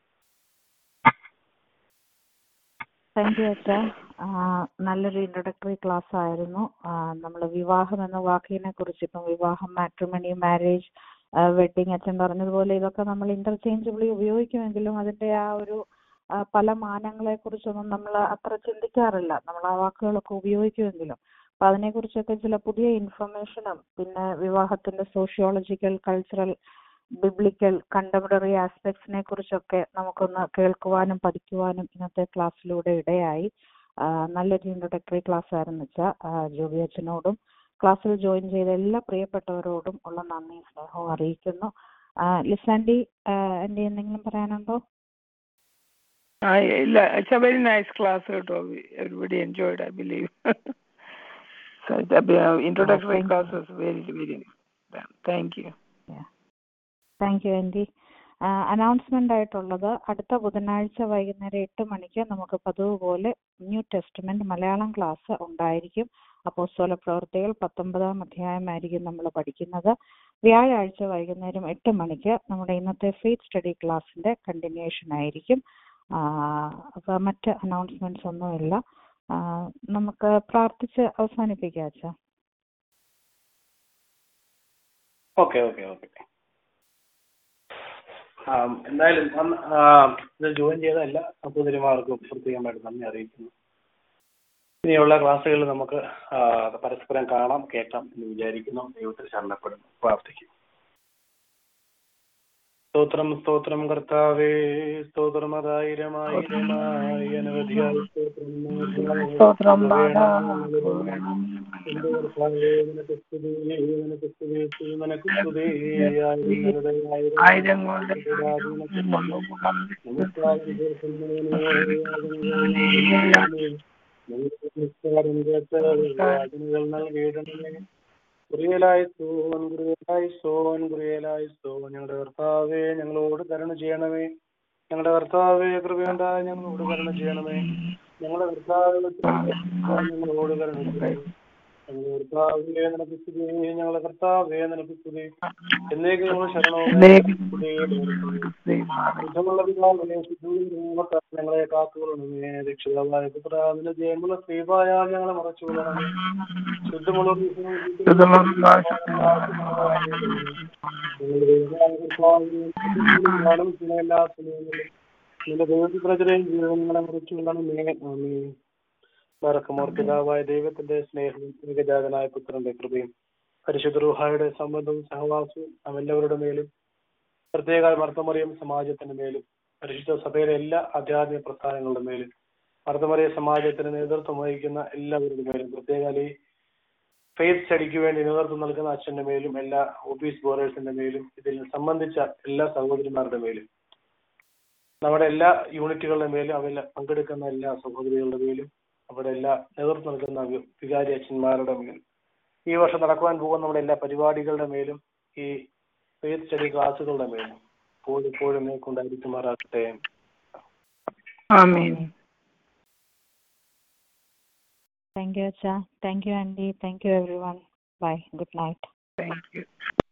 താങ്ക് യു അച്ഛ നല്ലൊരു ഇൻട്രൊഡക്ടറി ക്ലാസ് ആയിരുന്നു നമ്മൾ വിവാഹം എന്ന വാക്കിനെ കുറിച്ച് ഇപ്പം വിവാഹം മാട്രിമണി മാരേജ് വെഡിങ് അച്ഛൻ പറഞ്ഞതുപോലെ ഇതൊക്കെ നമ്മൾ ഇന്റർചേഞ്ചബിളി ഉപയോഗിക്കുമെങ്കിലും അതിന്റെ ആ ഒരു ആ, പല മാനങ്ങളെ കുറിച്ചൊന്നും നമ്മൾ അത്ര ചിന്തിക്കാറില്ല നമ്മൾ ആ വാക്കുകളൊക്കെ ഉപയോഗിക്കുമെങ്കിലും അപ്പൊ അതിനെ കുറിച്ചൊക്കെ ചില പുതിയ ഇൻഫർമേഷനും പിന്നെ വിവാഹത്തിന്റെ സോഷ്യോളജിക്കൽ കൾച്ചറൽ ബിബ്ലിക്കൽ കണ്ടംപററി ആസ്പെക്ട്സിനെ കുറിച്ചൊക്കെ നമുക്കൊന്ന് കേൾക്കുവാനും പഠിക്കുവാനും ഇന്നത്തെ ക്ലാസ്സിലൂടെ ഇടയായി ആ, നല്ലൊരു ഇൻട്രൊഡക്ടറി ക്ലാസ് ആയിരുന്നു വെച്ചാൽ ജോബി അച്ഛനോടും ക്ലാസ്സിൽ ജോയിൻ ചെയ്ത എല്ലാ പ്രിയപ്പെട്ടവരോടും ഉള്ള നന്ദി സ്നേഹവും അറിയിക്കുന്നു ലിസാൻഡി ആൻറ്റി എന്തെങ്കിലും പറയാനുണ്ടോ ആ ഇല്ല it's a very nice class കേട്ടോ everybody enjoyed I believe introductory thank class very very thank you thank you auntie announcement ആയിട്ടുള്ളത് അടുത്ത ബുധനാഴ്ച വൈകുന്നേരം എട്ട് മണിക്ക് നമുക്ക് പതിവ് പോലെ ന്യൂ ടെസ്റ്റ്മെന്റ് മലയാളം ക്ലാസ് ഉണ്ടായിരിക്കും അപ്പോസ്തല പ്രവർത്തികൾ പത്തൊമ്പതാം അധ്യായമായിരിക്കും നമ്മൾ പഠിക്കുന്നത് വ്യാഴാഴ്ച വൈകുന്നേരം എട്ട് മണിക്ക് നമ്മുടെ ഇന്നത്തെ ഫെയ്ത്ത് സ്റ്റഡി ക്ലാസ്സിന്റെ കണ്ടിന്യൂഷൻ ആയിരിക്കും അപ്പൊ മറ്റ് അനൗൺസ്മെന്റ്സ് ഒന്നുമില്ല ആ, നമുക്ക് പ്രാർത്ഥിച്ച് അവസാനിപ്പിക്കാം അച്ഛാ ഓക്കെ ഓക്കെ ഓക്കെ എന്തായാലും അന്ന്, ആ, ഇത് ജോയിൻ ചെയ്ത എല്ലാ സഹോദരിമാർക്കും പ്രത്യേകമായിട്ട് നന്ദി അറിയിക്കുന്നു ഇനിയുള്ള ക്ലാസ്സുകളിൽ നമുക്ക് ആ, പരസ്പരം കാണാം കേൾക്കാം എന്ന് വിചാരിക്കുന്നു ദൈവത്തിൽ ശരണപ്പെടുന്നു പ്രാർത്ഥിക്കും സ്തോത്രം സ്തോത്രം കർത്താവേ സ്തോത്രം അതായിരമായിരമായി അനവധിയായി സ്തോത്രം എന്റെ കർത്താവേ, നിനക്ക് സ്തുതി, നിനക്ക് സ്തുതി, സ്തുതി, നിനക്ക് സ്തുതി. ആയിരങ്ങളുടെ ആയിരം ആയിരങ്ങളുടെ നമസ്കാരം കേൾക്കുന്നവനേ, നമസ്കാരം കേട്ട് യാചനകൾ നൽകിയിടണമേ കുറിയലായി സോൻ കുറിയലായി സോൻ കുറിയലായി സോൻ ഞങ്ങളുടെ കർത്താവേ ഞങ്ങളോട് കരുണ ചെയ്യണമേ ഞങ്ങളുടെ കർത്താവേ കൃപയുണ്ടായി ഞങ്ങളോട് കരുണ ചെയ്യണമേ ഞങ്ങളുടെ കർത്താവേ ഞങ്ങളോട് കരുണ ചെയ്യണമേ ഞങ്ങളുടെ കർത്താവേ നിനക്ക് സ്തുതി ഞങ്ങളുടെ കർത്താവേ നിനക്ക് സ്തുതി എന്നേക്കും ഞങ്ങൾ ശരണവും ശുദ്ധമുള്ള പിതാവിനെ ശുദ്ധമുള്ള ഞങ്ങളെ കാത്തുകൊള്ളണമേ രക്ഷിതാവായ പുത്രാവിന്റെ ജയമുള്ള ശ്രീപായ ഞങ്ങളെ മറച്ചുകൊള്ളണമേ ശുദ്ധമുള്ള എല്ലാ സമയങ്ങളിലും നിന്റെ ദൈവപ്രചരയും ജീവനങ്ങളെ മറച്ചുകൊള്ളണമേ ആമേ മറക്കുമോർ പിതാവായ ദൈവത്തിന്റെ സ്നേഹവും ഏകജാതനായ പുത്രന്റെ കൃപയും പരിശുദ്ധ റുഹായുടെ സംബന്ധവും സഹവാസവും നാം എല്ലാവരുടെ മേലും പ്രത്യേക മർത്തമറിയം സമാജത്തിന്റെ മേലും പരിശുദ്ധ സഭയിലെ എല്ലാ ആധ്യാത്മിക പ്രസ്ഥാനങ്ങളുടെ മേലും മർത്തമറിയ സമാജത്തിന് നേതൃത്വം വഹിക്കുന്ന എല്ലാവരുടെ മേലും പ്രത്യേക ഈ ഫെയ്ത്ത് സ്റ്റഡിക്ക് വേണ്ടി നേതൃത്വം നൽകുന്ന അച്ഛന്റെ മേലും എല്ലാ ഓഫീസ് ബോറേഴ്സിന്റെ മേലും ഇതിൽ സംബന്ധിച്ച എല്ലാ സഹോദരിമാരുടെ മേലും നമ്മുടെ എല്ലാ യൂണിറ്റുകളുടെ മേലും അവയിൽ പങ്കെടുക്കുന്ന എല്ലാ സഹോദരികളുടെ മേലും അവിടെ എല്ലാ നേതൃത്വം നൽകുന്ന വി- വികാരി അച്ഛന്മാരുടെ മേലും ഈ വർഷം നടക്കുവാൻ പോകുന്ന നമ്മുടെ എല്ലാ പരിപാടികളുടെ മേലും ഈ ഫെയ്ത്ത് സ്റ്റഡി ക്ലാസ്സുകളുടെ മേലും എപ്പോഴും എപ്പോഴും മേൽക്കൊണ്ടായിരിക്കുമാറാകട്ടെ ആമീൻ താങ്ക് യു അച്ഛാ thank you auntie thank you everyone bye good night thank U